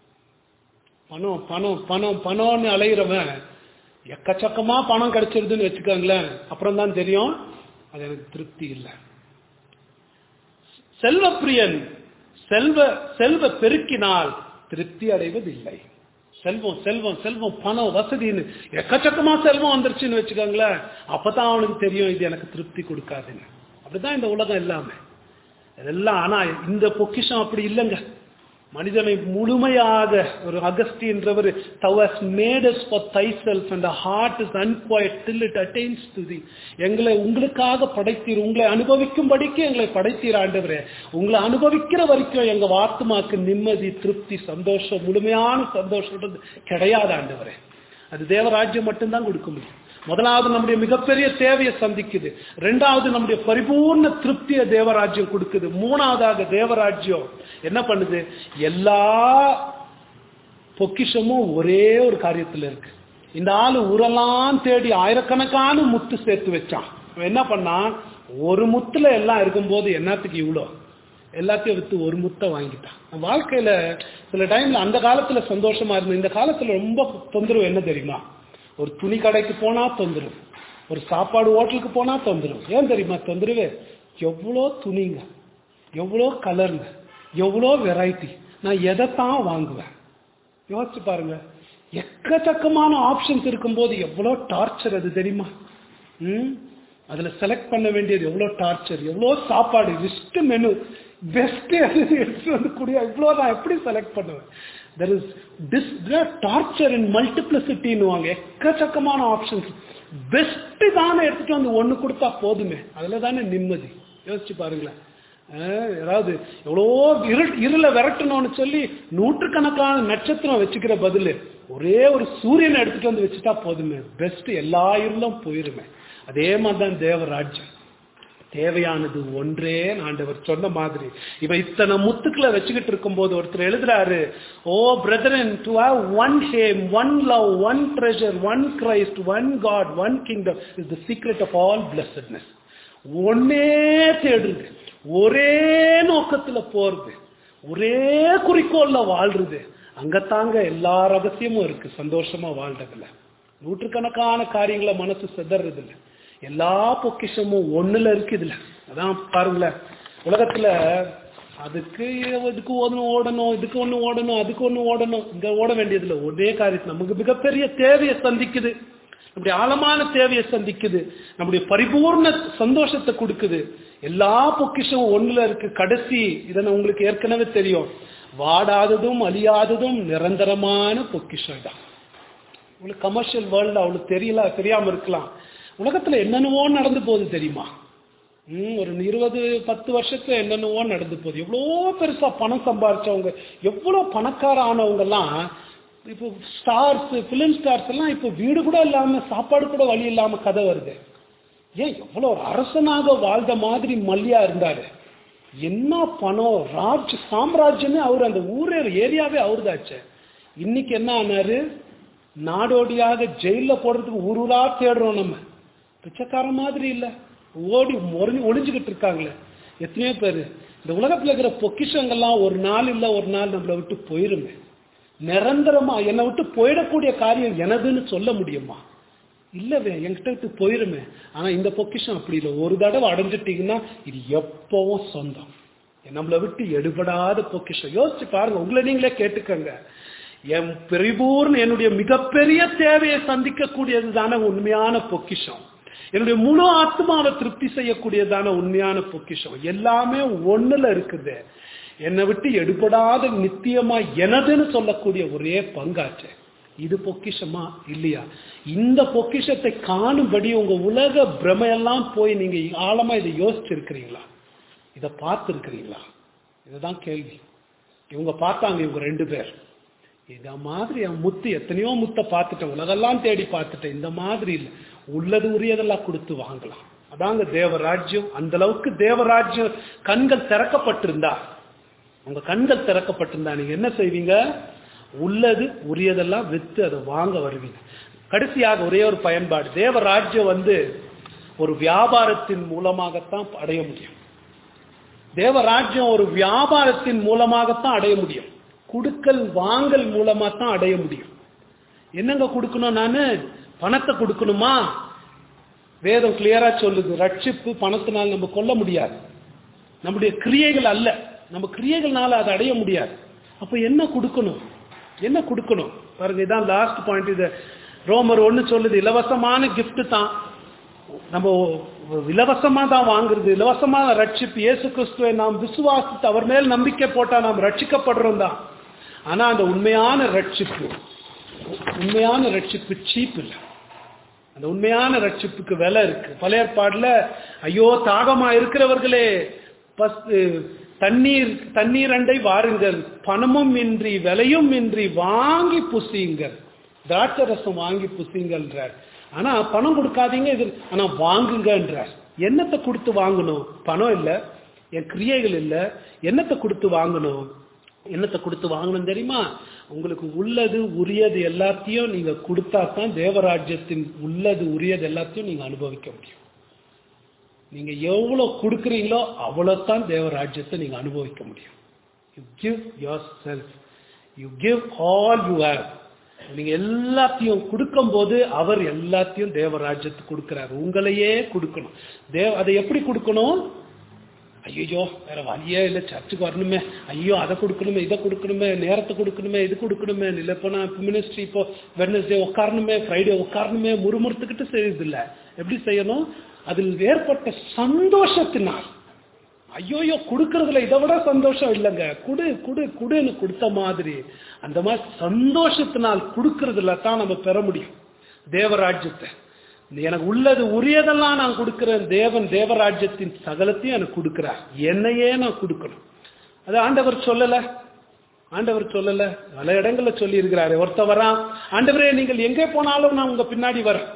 பணம் பணம் பணம் பணம்னு அலையிறவன் எக்கச்சக்கமா பணம் கிடைச்சிருதுன்னு வச்சுக்கோங்களேன் அப்புறம் தான் தெரியும் அது எனக்கு திருப்தி இல்லை செல்வப்பிரியன் செல்வ செல்வ பெருக்கினால் திருப்தி அடைவதில்லை செல்வம் செல்வம் செல்வம் பணம் வசதின்னு எக்கச்சக்கமா செல்வம் வந்துருச்சுன்னு வச்சுக்கோங்களேன் அப்பதான் அவனுக்கு தெரியும் இது எனக்கு திருப்தி கொடுக்காதுன்னு அப்படிதான் இந்த உலகம் எல்லாமே இதெல்லாம் ஆனா இந்த பொக்கிஷம் அப்படி இல்லைங்க மனிதனை முழுமையாக ஒரு அகஸ்டின்றவர் thou hast made us for thyself and the heart is unquiet till it attains to thee எங்களை உங்களுக்காக படைத்தீர் உங்களை அனுபவிக்கும்படிக்கு எங்களை படைத்தீர் ஆண்டவரே உங்களை அனுபவிக்கிற வரைக்கும் எங்க ஆத்மாக்கு நிம்மதி திருப்தி சந்தோஷம் முழுமையான சந்தோஷம் கிடையாது ஆண்டவரே அது தேவராஜ்யம் மட்டும்தான் கொடுக்க முடியும் முதலாவது நம்முடைய மிகப்பெரிய தேவையை சந்திக்குது ரெண்டாவது நம்முடைய பரிபூர்ண திருப்தியை தேவராஜ்யம் கொடுக்குது மூணாவதாக தேவராஜ்யம் என்ன பண்ணுது எல்லா பொக்கிஷமும் ஒரே ஒரு காரியத்துல இருக்கு இந்த ஆளு உரெல்லாம் தேடி ஆயிரக்கணக்கான முத்து சேர்த்து வச்சான் அவன் என்ன பண்ணான் ஒரு முத்துல எல்லாம் இருக்கும்போது என்னத்துக்கு இவ்வளோ எல்லாத்தையும் வித்து ஒரு முத்தை வாங்கிட்டான் வாழ்க்கையில சில டைம்ல அந்த காலத்துல சந்தோஷமா இருந்தது இந்த காலத்துல ரொம்ப தொந்தரவு என்ன தெரியுமா ஒரு துணி கடைக்கு போனா தொந்தரவு ஒரு சாப்பாடு ஹோட்டலுக்கு போனா தொந்தரவு ஏன் தெரியுமா தொந்தரவு எவ்வளோ துணிங்க எவ்வளோ கலருங்க எவ்வளோ வெரைட்டி நான் எதைத்தான் வாங்குவேன் யோசிச்சு பாருங்க எக்கச்சக்கமான ஆப்ஷன்ஸ் இருக்கும்போது எவ்வளோ டார்ச்சர் அது தெரியுமா ம் அதுல செலக்ட் பண்ண வேண்டியது எவ்வளோ டார்ச்சர் எவ்வளோ சாப்பாடு லிஸ்ட் மெனு பெஸ்ட் எடுத்து வந்து கூடிய இவ்வளோ நான் எப்படி செலக்ட் பண்ணுவேன் there is this torture in மல்டிப்ளிசிட்டின்னு எக்கச்சக்கமான ஆப்ஷன்ஸ் பெஸ்ட் தானே எடுத்துட்டு வந்து ஒன்று கொடுத்தா போதுமே அதில் தானே நிம்மதி யோசிச்சு பாருங்களேன் அஹ் யாராவது எவ்வளோ இருள் இருளை விரட்டணும்னு சொல்லி நூற்றுக்கணக்கான நட்சத்திரம் வச்சுக்கிற பதில் ஒரே ஒரு சூரியனை எடுத்துட்டு வந்து வச்சுட்டா போதுமே பெஸ்ட் எல்லா இருளும் போயிருமே அதே மாதிரி தான் தேவராஜ்யம் தேவையானது ஒன்றே ஆண்டவர் சொன்ன மாதிரி இவன் இத்தனை முத்துக்களை வச்சுக்கிட்டு இருக்கும்போது ஒருத்தர் எழுதுறாரு O brethren to have one aim one love one treasure one Christ one God one kingdom is the secret of all blessedness ஒன்னே தேடுறது ஒரே நோக்கத்துல போறது ஒரே குறிக்கோள்ல வாழ்றது அங்கத்தாங்க எல்லா ரகசியமும் இருக்கு சந்தோஷமா வாழ்றதுல நூற்றுக்கணக்கான காரியங்களை மனசு சிதறது இல்ல எல்லா பொக்கிஷமும் ஒண்ணுல இருக்கு இதுல அதான் பாருங்களேன் உலகத்துல அதுக்கு இதுக்கு ஒன்று ஓடணும் இதுக்கு ஒன்று ஓடணும் அதுக்கு ஒன்று ஓடணும் இங்க ஓட வேண்டியதில்லை ஒரே காரியத்தில் நமக்கு மிகப்பெரிய தேவையை சந்திக்குது நம்முடைய ஆழமான தேவையை சந்திக்குது நம்முடைய பரிபூர்ண சந்தோஷத்தை கொடுக்குது எல்லா பொக்கிஷமும் ஒண்ணுல இருக்கு கடைசி இதை நான் உங்களுக்கு ஏற்கனவே தெரியும் வாடாததும் அழியாததும் நிரந்தரமான பொக்கிஷம் தான் உங்களுக்கு கமர்ஷியல் வேர்ல்டு அவளுக்கு தெரியல தெரியாம இருக்கலாம் உலகத்துல என்னென்னவோ நடந்து போகுது தெரியுமா ம் ஒரு இருபது பத்து வருஷத்துல என்னென்னவோ நடந்து போகுது எவ்வளோ பெருசா பணம் சம்பாரிச்சவங்க எவ்வளோ பணக்கார ஆனவங்கெல்லாம் இப்போ ஸ்டார்ஸ் பிலிம் ஸ்டார்ஸ் எல்லாம் இப்போ வீடு கூட இல்லாம சாப்பாடு கூட வழி இல்லாம கதை வருது ஏன் எவ்வளோ ஒரு அரசனாக வாழ்ந்த மாதிரி மல்லியா இருந்தாரு என்ன பணம் ராஜ் சாம்ராஜ்யமே அவர் அந்த ஊரே ஏரியாவே அவருதாச்சே இன்னைக்கு என்ன ஆனாரு நாடோடியாக ஜெயில போடுறதுக்கு ஊர் ஊரா தேடுறோம் நம்ம பிச்சைக்கார மாதிரி இல்ல ஓடி ஒளிஞ்சு ஒளிஞ்சுக்கிட்டு இருக்காங்களே எத்தனையோ பேர் இந்த உலகத்துல இருக்கிற பொக்கிஷங்கள்லாம் ஒரு நாள் இல்ல ஒரு நாள் நம்மளை விட்டு போயிருமே நிரந்தரமா என்னை விட்டு போயிடக்கூடிய காரியம் எனதுன்னு சொல்ல முடியுமா இல்லவே என்கிட்ட விட்டு போயிருமே ஆனா இந்த பொக்கிஷம் அப்படி இல்லை ஒரு தடவை அடைஞ்சிட்டீங்கன்னா இது எப்பவும் சொந்தம் நம்மளை விட்டு எடுபடாத பொக்கிஷம் யோசிச்சு பாருங்க உங்களை நீங்களே கேட்டுக்கங்க என் பரிபூர்ண என்னுடைய மிகப்பெரிய தேவையை சந்திக்கக்கூடியது தானே உண்மையான பொக்கிஷம் என்னுடைய முழு ஆத்மாவை திருப்தி செய்யக்கூடியதான உண்மையான பொக்கிஷம் எல்லாமே ஒண்ணுல இருக்குது என்னை விட்டு எடுபடாத நித்தியமா எனதுன்னு சொல்லக்கூடிய ஒரே பங்காச்சு இது பொக்கிஷமா இல்லையா இந்த பொக்கிஷத்தை காணும்படி உங்க உலக பிரமையெல்லாம் போய் நீங்க ஆழமா இதை யோசிச்சிருக்கிறீங்களா இதை பார்த்துருக்கிறீங்களா இதுதான் கேள்வி இவங்க பார்த்தாங்க இவங்க ரெண்டு பேர் இத மாதிரி என் முத்து எத்தனையோ முத்தை பார்த்துட்டேன் உலகெல்லாம் தேடி பார்த்துட்டேன் இந்த மாதிரி இல்லை உள்ளது உரியதெல்லாம் கொடுத்து வாங்கலாம் அதாங்க தேவராஜ்யம் அந்த அளவுக்கு தேவராஜ்யம் கண்கள் திறக்கப்பட்டிருந்தா உங்க கண்கள் திறக்கப்பட்டிருந்தா நீங்க என்ன செய்வீங்க உள்ளது உரியதெல்லாம் வித்து அதை வாங்க வருவீங்க கடைசியாக ஒரே ஒரு பயன்பாடு தேவராஜ்யம் வந்து ஒரு வியாபாரத்தின் மூலமாகத்தான் அடைய முடியும் தேவராஜ்யம் ஒரு வியாபாரத்தின் மூலமாகத்தான் அடைய முடியும் குடுக்கல் வாங்கல் மூலமா தான் அடைய முடியும் என்னங்க கொடுக்கணும் நானு பணத்தை கொடுக்கணுமா வேதம் கிளியரா சொல்லுது ரட்சிப்பு பணத்தினால் நம்ம கொல்ல முடியாது நம்முடைய கிரியைகள் அல்ல நம்ம கிரியைகள்னால அதை அடைய முடியாது அப்ப என்ன கொடுக்கணும் என்ன கொடுக்கணும் பாருங்க இதான் லாஸ்ட் பாயிண்ட் இது ரோமர் ஒன்னு சொல்லுது இலவசமான gift தான் நம்ம இலவசமா தான் வாங்குறது இலவசமா ரட்சிப்பு இயேசு கிறிஸ்துவை நாம் விசுவாசித்து அவர் மேல் நம்பிக்கை போட்டா நாம் ரட்சிக்கப்படுறோம் தான் ஆனா அந்த உண்மையான ரட்சிப்பு உண்மையான ரட்சிப்பு சீப் இல்லை அந்த உண்மையான ரட்சிப்புக்கு விலை இருக்கு பழைய ஏற்பாடுல ஐயோ தாகமா இருக்கிறவர்களே பஸ் தண்ணீர் தண்ணீர் அண்டை வாருங்கள் பணமும் இன்றி விலையும் இன்றி வாங்கி புசியுங்கள் திராட்சை ரசம் வாங்கி புசிங்கள்ன்றார் ஆனா பணம் கொடுக்காதீங்க இது ஆனா வாங்குங்கன்றார் என்னத்தை கொடுத்து வாங்கணும் பணம் இல்ல என் கிரியைகள் இல்ல என்னத்தை கொடுத்து வாங்கணும் என்னத்தை கொடுத்து வாங்கணும் தெரியுமா உங்களுக்கு உள்ளது உரியது எல்லாத்தையும் நீங்க கொடுத்தா தான் தேவராஜ்யத்தின் உள்ளது உரியது எல்லாத்தையும் நீங்க அனுபவிக்க முடியும் நீங்க எவ்வளவு கொடுக்குறீங்களோ அவ்வளவுதான் தேவராஜ்யத்தை நீங்க அனுபவிக்க முடியும் you give yourself you give all you have நீங்க எல்லாத்தையும் கொடுக்கும்போது அவர் எல்லாத்தையும் தேவராஜ்யத்துக்கு கொடுக்கிறார் உங்களையே கொடுக்கணும் தேவ அதை எப்படி கொடுக்கணும் ஐயோ வேற வழியே இல்லை சர்ச்சுக்கு வரணுமே ஐயோ அதை கொடுக்கணுமே இதை கொடுக்கணுமே நேரத்தை கொடுக்கணுமே இது கொடுக்கணுமே இல்லை இப்போ நான் மினிஸ்ட்ரி இப்போ வெட்னஸ்டே உட்காரணுமே ஃப்ரைடே உட்காரணுமே முறுமுறுத்துக்கிட்டு செய்யறது இல்லை எப்படி செய்யணும் அதில் ஏற்பட்ட சந்தோஷத்தினால் ஐயோயோ கொடுக்கறதுல இதை விட சந்தோஷம் இல்லைங்க குடு குடு குடுன்னு கொடுத்த மாதிரி அந்த மாதிரி சந்தோஷத்தினால் கொடுக்கறதுல தான் நம்ம பெற முடியும் தேவராஜ்யத்தை எனக்கு உள்ளது உரியதெல்லாம் நான் கொடுக்கிறேன் தேவன் தேவராஜ்யத்தின் சகலத்தையும் எனக்கு கொடுக்கிறார் என்னையே நான் கொடுக்கணும் அது ஆண்டவர் சொல்லல ஆண்டவர் சொல்லல பல இடங்கள்ல சொல்லி இருக்கிறாரு ஒருத்த வரான் ஆண்டவரே நீங்கள் எங்கே போனாலும் நான் உங்க பின்னாடி வரேன்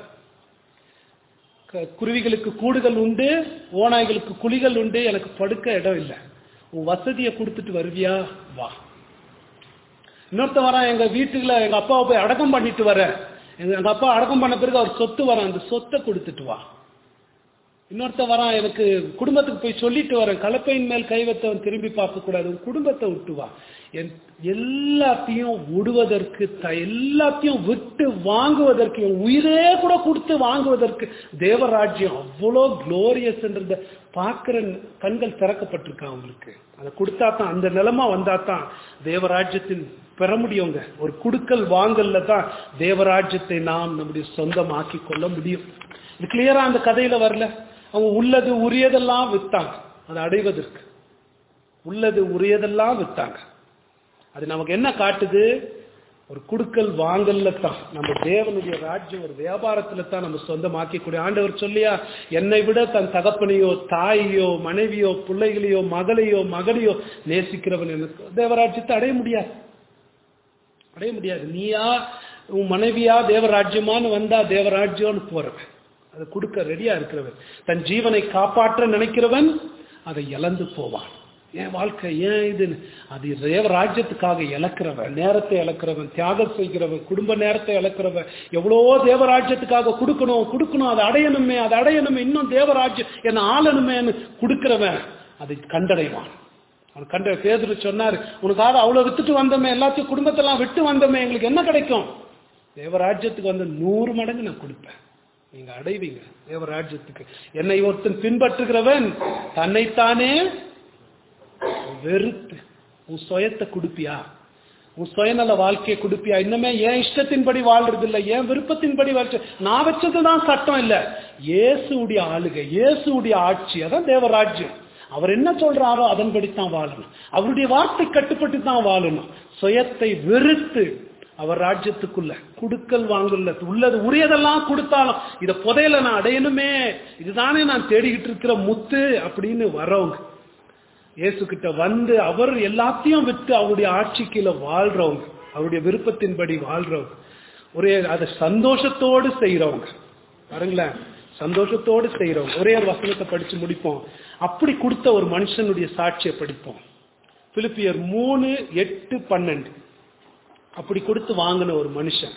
க- குருவிகளுக்கு கூடுகள் உண்டு ஓநாய்களுக்கு குழிகள் உண்டு எனக்கு படுக்க இடம் இல்லை உன் வசதியை கொடுத்துட்டு வருவியா வா இன்னொருத்த வரான் எங்க வீட்டுல எங்க அப்பாவை போய் அடக்கம் பண்ணிட்டு வர எங்க எங்க அப்பா அடக்கம் பண்ண பிறகு அவர் சொத்து வரான் அந்த சொத்தை கொடுத்துட்டு வா இன்னொருத்த வரான் எனக்கு குடும்பத்துக்கு போய் சொல்லிட்டு வரேன் கலப்பையின் மேல் கை வைத்தவன் திரும்பி பார்க்க கூடாது உன் குடும்பத்தை விட்டு வா என் எல்லாத்தையும் விடுவதற்கு த- எல்லாத்தையும் விட்டு வாங்குவதற்கு என் உயிரே கூட கொடுத்து வாங்குவதற்கு தேவராஜ்யம் அவ்வளோ குளோரியஸ்ன்றத பார்க்கிற கண்கள் திறக்கப்பட்டிருக்கா அவங்களுக்கு அதை கொடுத்தா தான் அந்த நிலைமை வந்தா தான் தேவராஜ்யத்தின் பெற முடியுங்க ஒரு குடுக்கல் வாங்கல்ல தான் தேவராஜ்யத்தை நாம் நம்முடைய சொந்தமாக்கி கொள்ள முடியும் இது கிளியரா அந்த கதையில வரல அவங்க உள்ளது உரியதெல்லாம் வித்தாங்க அதை அடைவதற்கு உள்ளது உரியதெல்லாம் வித்தாங்க அது நமக்கு என்ன காட்டுது ஒரு குடுக்கல் வாங்கல்ல தான் நம்ம தேவனுடைய ராஜ்யம் ஒரு வியாபாரத்துல தான் நம்ம சொந்தமாக்கக்கூடிய ஆண்டவர் சொல்லியா என்னை விட தன் தகப்பனையோ தாயையோ மனைவியோ பிள்ளைகளையோ மகளையோ மகனையோ நேசிக்கிறவன் எனக்கு தேவராஜ்யத்தை அடைய முடியாது அடைய முடியாது நீயா உன் மனைவியா தேவராஜ்யமான்னு வந்தா தேவராஜ்யம்னு போறவன் அதை கொடுக்க ரெடியா இருக்கிறவன் தன் ஜீவனை காப்பாற்ற நினைக்கிறவன் அதை இழந்து போவான் ஏன் வாழ்க்கை ஏன் இது அது தேவராஜ்யத்துக்காக இழக்கிறவன் நேரத்தை இழக்கிறவன் தியாகம் செய்கிறவன் குடும்ப நேரத்தை இழக்கிறவன் எவ்வளவோ தேவராஜ்யத்துக்காக கொடுக்கணும் கொடுக்கணும் அதை அடையணுமே அதை அடையணுமே இன்னும் தேவராஜ்யம் என்ன ஆளணுமேன்னு கொடுக்கிறவன் அதை கண்டடைவான் அவன் கண்ட பேதுரு சொன்னார் உனக்காக அவ்வளவு வித்துட்டு வந்தோமே எல்லாத்தையும் குடும்பத்தெல்லாம் விட்டு வந்தோமே எங்களுக்கு என்ன கிடைக்கும் தேவராஜ்யத்துக்கு வந்து நூறு மடங்கு நான் கொடுப்பேன் நீங்க அடைவீங்க தேவராஜ்யத்துக்கு என்னை ஒருத்தன் பின்பற்றுகிறவன் தன்னைத்தானே வெறுத்து உன் சுயத்தை கொடுப்பியா உன் சுயநல வாழ்க்கையை கொடுப்பியா இன்னமே என் இஷ்டத்தின்படி வாழ்றது இல்ல என் விருப்பத்தின்படி வாழ்க்கை நான் வச்சதுதான் சட்டம் இல்ல இயேசுடைய ஆளுகை இயேசுடைய ஆட்சி அதான் தேவராஜ்யம் அவர் என்ன சொல்றாரோ அதன்படித்தான் வாழணும் அவருடைய வார்த்தை கட்டுப்பட்டு தான் வாழணும் சுயத்தை வெறுத்து அவர் ராஜ்யத்துக்குள்ள குடுக்கல் வாங்கல உள்ளது உரியதெல்லாம் கொடுத்தாலும் இத புதையல நான் அடையணுமே இதுதானே நான் தேடிக்கிட்டு இருக்கிற முத்து அப்படின்னு வரவங்க இயேசு கிட்ட வந்து அவர் எல்லாத்தையும் விட்டு அவருடைய ஆட்சி கீழே வாழ்றவங்க அவருடைய விருப்பத்தின்படி வாழ்றவங்க ஒரே அதை சந்தோஷத்தோடு செய்யறவங்க பாருங்களேன் சந்தோஷத்தோடு செய்யறவங்க ஒரே ஒரு வசனத்தை படிச்சு முடிப்போம் அப்படி கொடுத்த ஒரு மனுஷனுடைய சாட்சியை படிப்போம் பிலிப்பியர் மூணு எட்டு பன்னெண்டு அப்படி கொடுத்து வாங்கின ஒரு மனுஷன்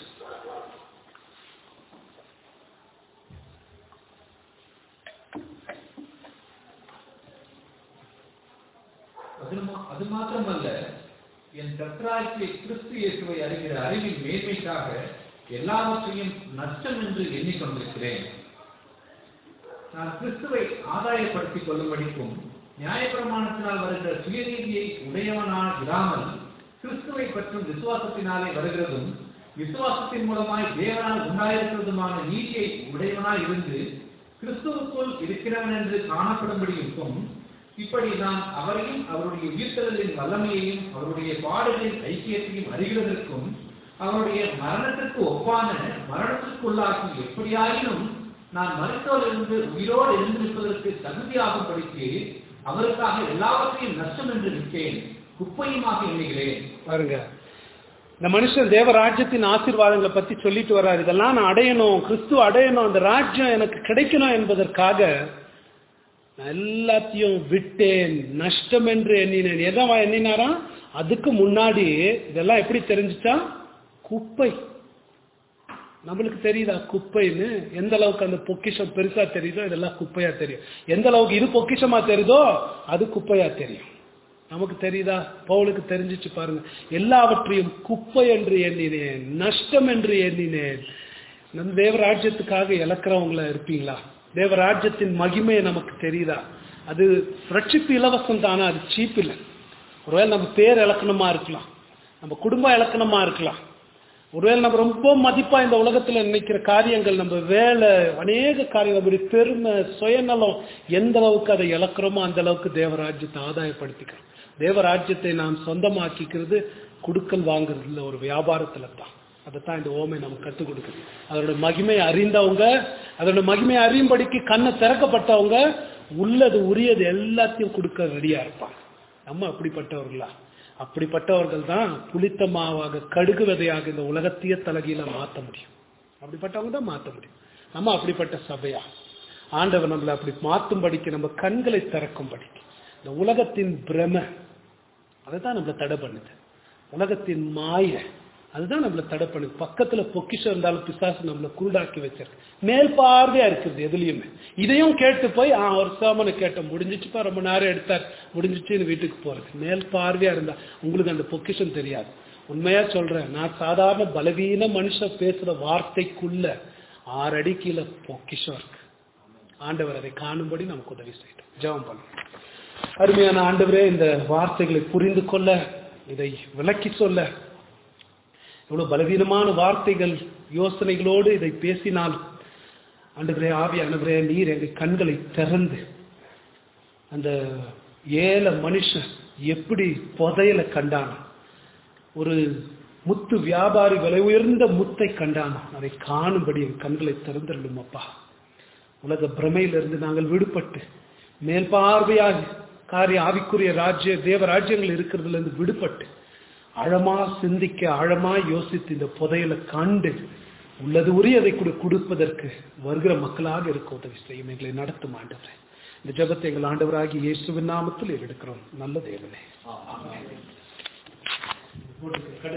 அது மா- அது மாத்திரமல்ல என் கர்த்தராகிய கிறிஸ்து இயேசுவை அறிகிற அறிவின் மேன்மைக்காக எல்லாவற்றையும் நஷ்டம் என்று எண்ணிக்கொண்டிருக்கிறேன் நான் கிறிஸ்துவை ஆதாயப்படுத்திக் கொள்ளும்படிக்கும் நியாயப்பிரமாணத்தினால் வருகிற சுயநீதியை உடையவனாய் இராமல் கிறிஸ்துவை பற்றும் விசுவாசத்தினாலே வருகிறதும் விசுவாசத்தின் மூலமாய் தேவனால் உண்டாயிருக்கிறதுமான நீதியை உடையவனாய் இருந்து கிறிஸ்துவுக்குள் இருக்கிறவன் என்று காணப்படும்படியும் இப்படி நான் அவரையும் அவருடைய உயிர்த்தலின் வல்லமையையும் அவருடைய பாடலின் ஐக்கியத்தையும் அறிகிறதற்கும் அவருடைய மரணத்திற்கு ஒப்பான மரணத்திற்குள்ளாகி எப்படியாயினும் நான் மருத்துவரிலிருந்து உயிரோடு எழுந்திருப்பதற்கு தகுதியாகும்படிக்கு அவருக்காக எல்லாவற்றையும் நஷ்டம் என்று நிற்கேன் குப்பையுமாக எண்ணுகிறேன் பாருங்க இந்த மனுஷன் தேவராஜ்யத்தின் ஆசீர்வாதங்களை பத்தி சொல்லிட்டு வர்றாரு இதெல்லாம் நான் அடையணும் கிறிஸ்து அடையணும் அந்த ராஜ்யம் எனக்கு கிடைக்கணும் என்பதற்காக நான் எல்லாத்தையும் விட்டேன் நஷ்டம் என்று எண்ணினேன் எதவா எண்ணினாரா அதுக்கு முன்னாடி இதெல்லாம் எப்படி தெரிஞ்சுச்சா குப்பை நம்மளுக்கு தெரியுதா குப்பைன்னு எந்த அளவுக்கு அந்த பொக்கிஷம் பெருசா தெரியுதோ இதெல்லாம் குப்பையா தெரியும் எந்த அளவுக்கு இது பொக்கிஷமா தெரியுதோ அது குப்பையா தெரியும் நமக்கு தெரியுதா பவுலுக்கு தெரிஞ்சிச்சு பாருங்க எல்லாவற்றையும் குப்பை என்று எண்ணினேன் நஷ்டம் என்று எண்ணினேன் நம் தேவராஜ்யத்துக்காக இழக்கிறவங்களா இருப்பீங்களா தேவராஜ்யத்தின் மகிமை நமக்கு தெரியுதா அது ரட்சிப்பு இலவசம் தானே அது சீப் இல்லை ஒருவேளை நம்ம பேர் இலக்கணமா இருக்கலாம் நம்ம குடும்ப இலக்கணமா இருக்கலாம் ஒருவேளை நம்ம ரொம்ப மதிப்பா இந்த உலகத்துல நினைக்கிற காரியங்கள் நம்ம வேலை அநேக காரியங்கள் நம்முடைய பெருமை சுயநலம் எந்த அளவுக்கு அதை இழக்கிறோமோ அந்த அளவுக்கு தேவராஜ்யத்தை ஆதாயப்படுத்திக்கிறோம் தேவராஜ்யத்தை நாம் சொந்தமாக்கிக்கிறது குடுக்கல் வாங்குறதுல ஒரு வியாபாரத்துல தான் அதைத்தான் இந்த ஓமை நமக்கு கற்றுக் கொடுக்குது அதோட மகிமை அறிந்தவங்க அதோட மகிமை அறியும்படிக்கு கண்ணை திறக்கப்பட்டவங்க உள்ளது உரியது எல்லாத்தையும் கொடுக்க ரெடியா இருப்பாங்க நம்ம அப்படிப்பட்டவர்களா அப்படிப்பட்டவர்கள் தான் புளித்த மாவாக கடுகு விதையாக இந்த உலகத்தையே தலகையில மாற்ற முடியும் அப்படிப்பட்டவங்க தான் மாற்ற முடியும் நம்ம அப்படிப்பட்ட சபையா ஆண்டவர் நம்மளை அப்படி மாற்றும்படிக்கு நம்ம கண்களை திறக்கும்படிக்கு இந்த உலகத்தின் பிரம அதுதான் நம்மளை தடை பண்ணுது உலகத்தின் மாய அதுதான் நம்மளை தடை பண்ணுது பக்கத்துல பொக்கிஷம் இருந்தாலும் பிசாசு நம்மளை குருடாக்கி வச்சிருக்கு மேல் பார்வையா இருக்குது எதுலயுமே இதையும் கேட்டு போய் ஆ ஒரு சாமனை கேட்டோம் முடிஞ்சிச்சுப்பா ரொம்ப நேரம் எடுத்தார் முடிஞ்சிச்சுன்னு வீட்டுக்கு போறது மேல் பார்வையா இருந்தா உங்களுக்கு அந்த பொக்கிஷம் தெரியாது உண்மையா சொல்றேன் நான் சாதாரண பலவீன மனுஷன் பேசுற வார்த்தைக்குள்ள ஆறு அடி கீழே பொக்கிஷம் இருக்கு ஆண்டவர் அதை காணும்படி நமக்கு உதவி செய்யட்டும் ஜெபம் பண்ணும் அருமையான ஆண்டவரே இந்த வார்த்தைகளை புரிந்து கொள்ள இதை விளக்கி சொல்ல இவ்வளவு பலவீனமான வார்த்தைகள் யோசனைகளோடு இதை பேசினால் ஆண்டவரே ஆவியானவரே நீர் எங்கள் கண்களை திறந்து அந்த ஏழை மனுஷன் எப்படி புதையல கண்டானோ ஒரு முத்து வியாபாரி விலை உயர்ந்த முத்தை கண்டானோ அதை காணும்படி என் கண்களை திறந்துள்ளும் அப்பா உலக பிரமையிலிருந்து நாங்கள் விடுபட்டு மேல் பார்வையாக காரிய ஆவிக்குரிய ராஜ்ய தேவ ராஜ்யங்கள் இருக்கிறதுல இருந்து விடுபட்டு ஆழமா சிந்திக்க ஆழமா யோசித்து இந்த புதையலை கண்டு உள்ளது உரியதை கூட கொடுப்பதற்கு வருகிற மக்களாக இருக்க உதவி செய்யும் எங்களை நடத்தும் ஆண்டவரே இந்த ஜபத்தை எங்கள் ஆண்டவராகி இயேசுவின் நாமத்தில் எடுக்கிறோம் நல்ல தேவனே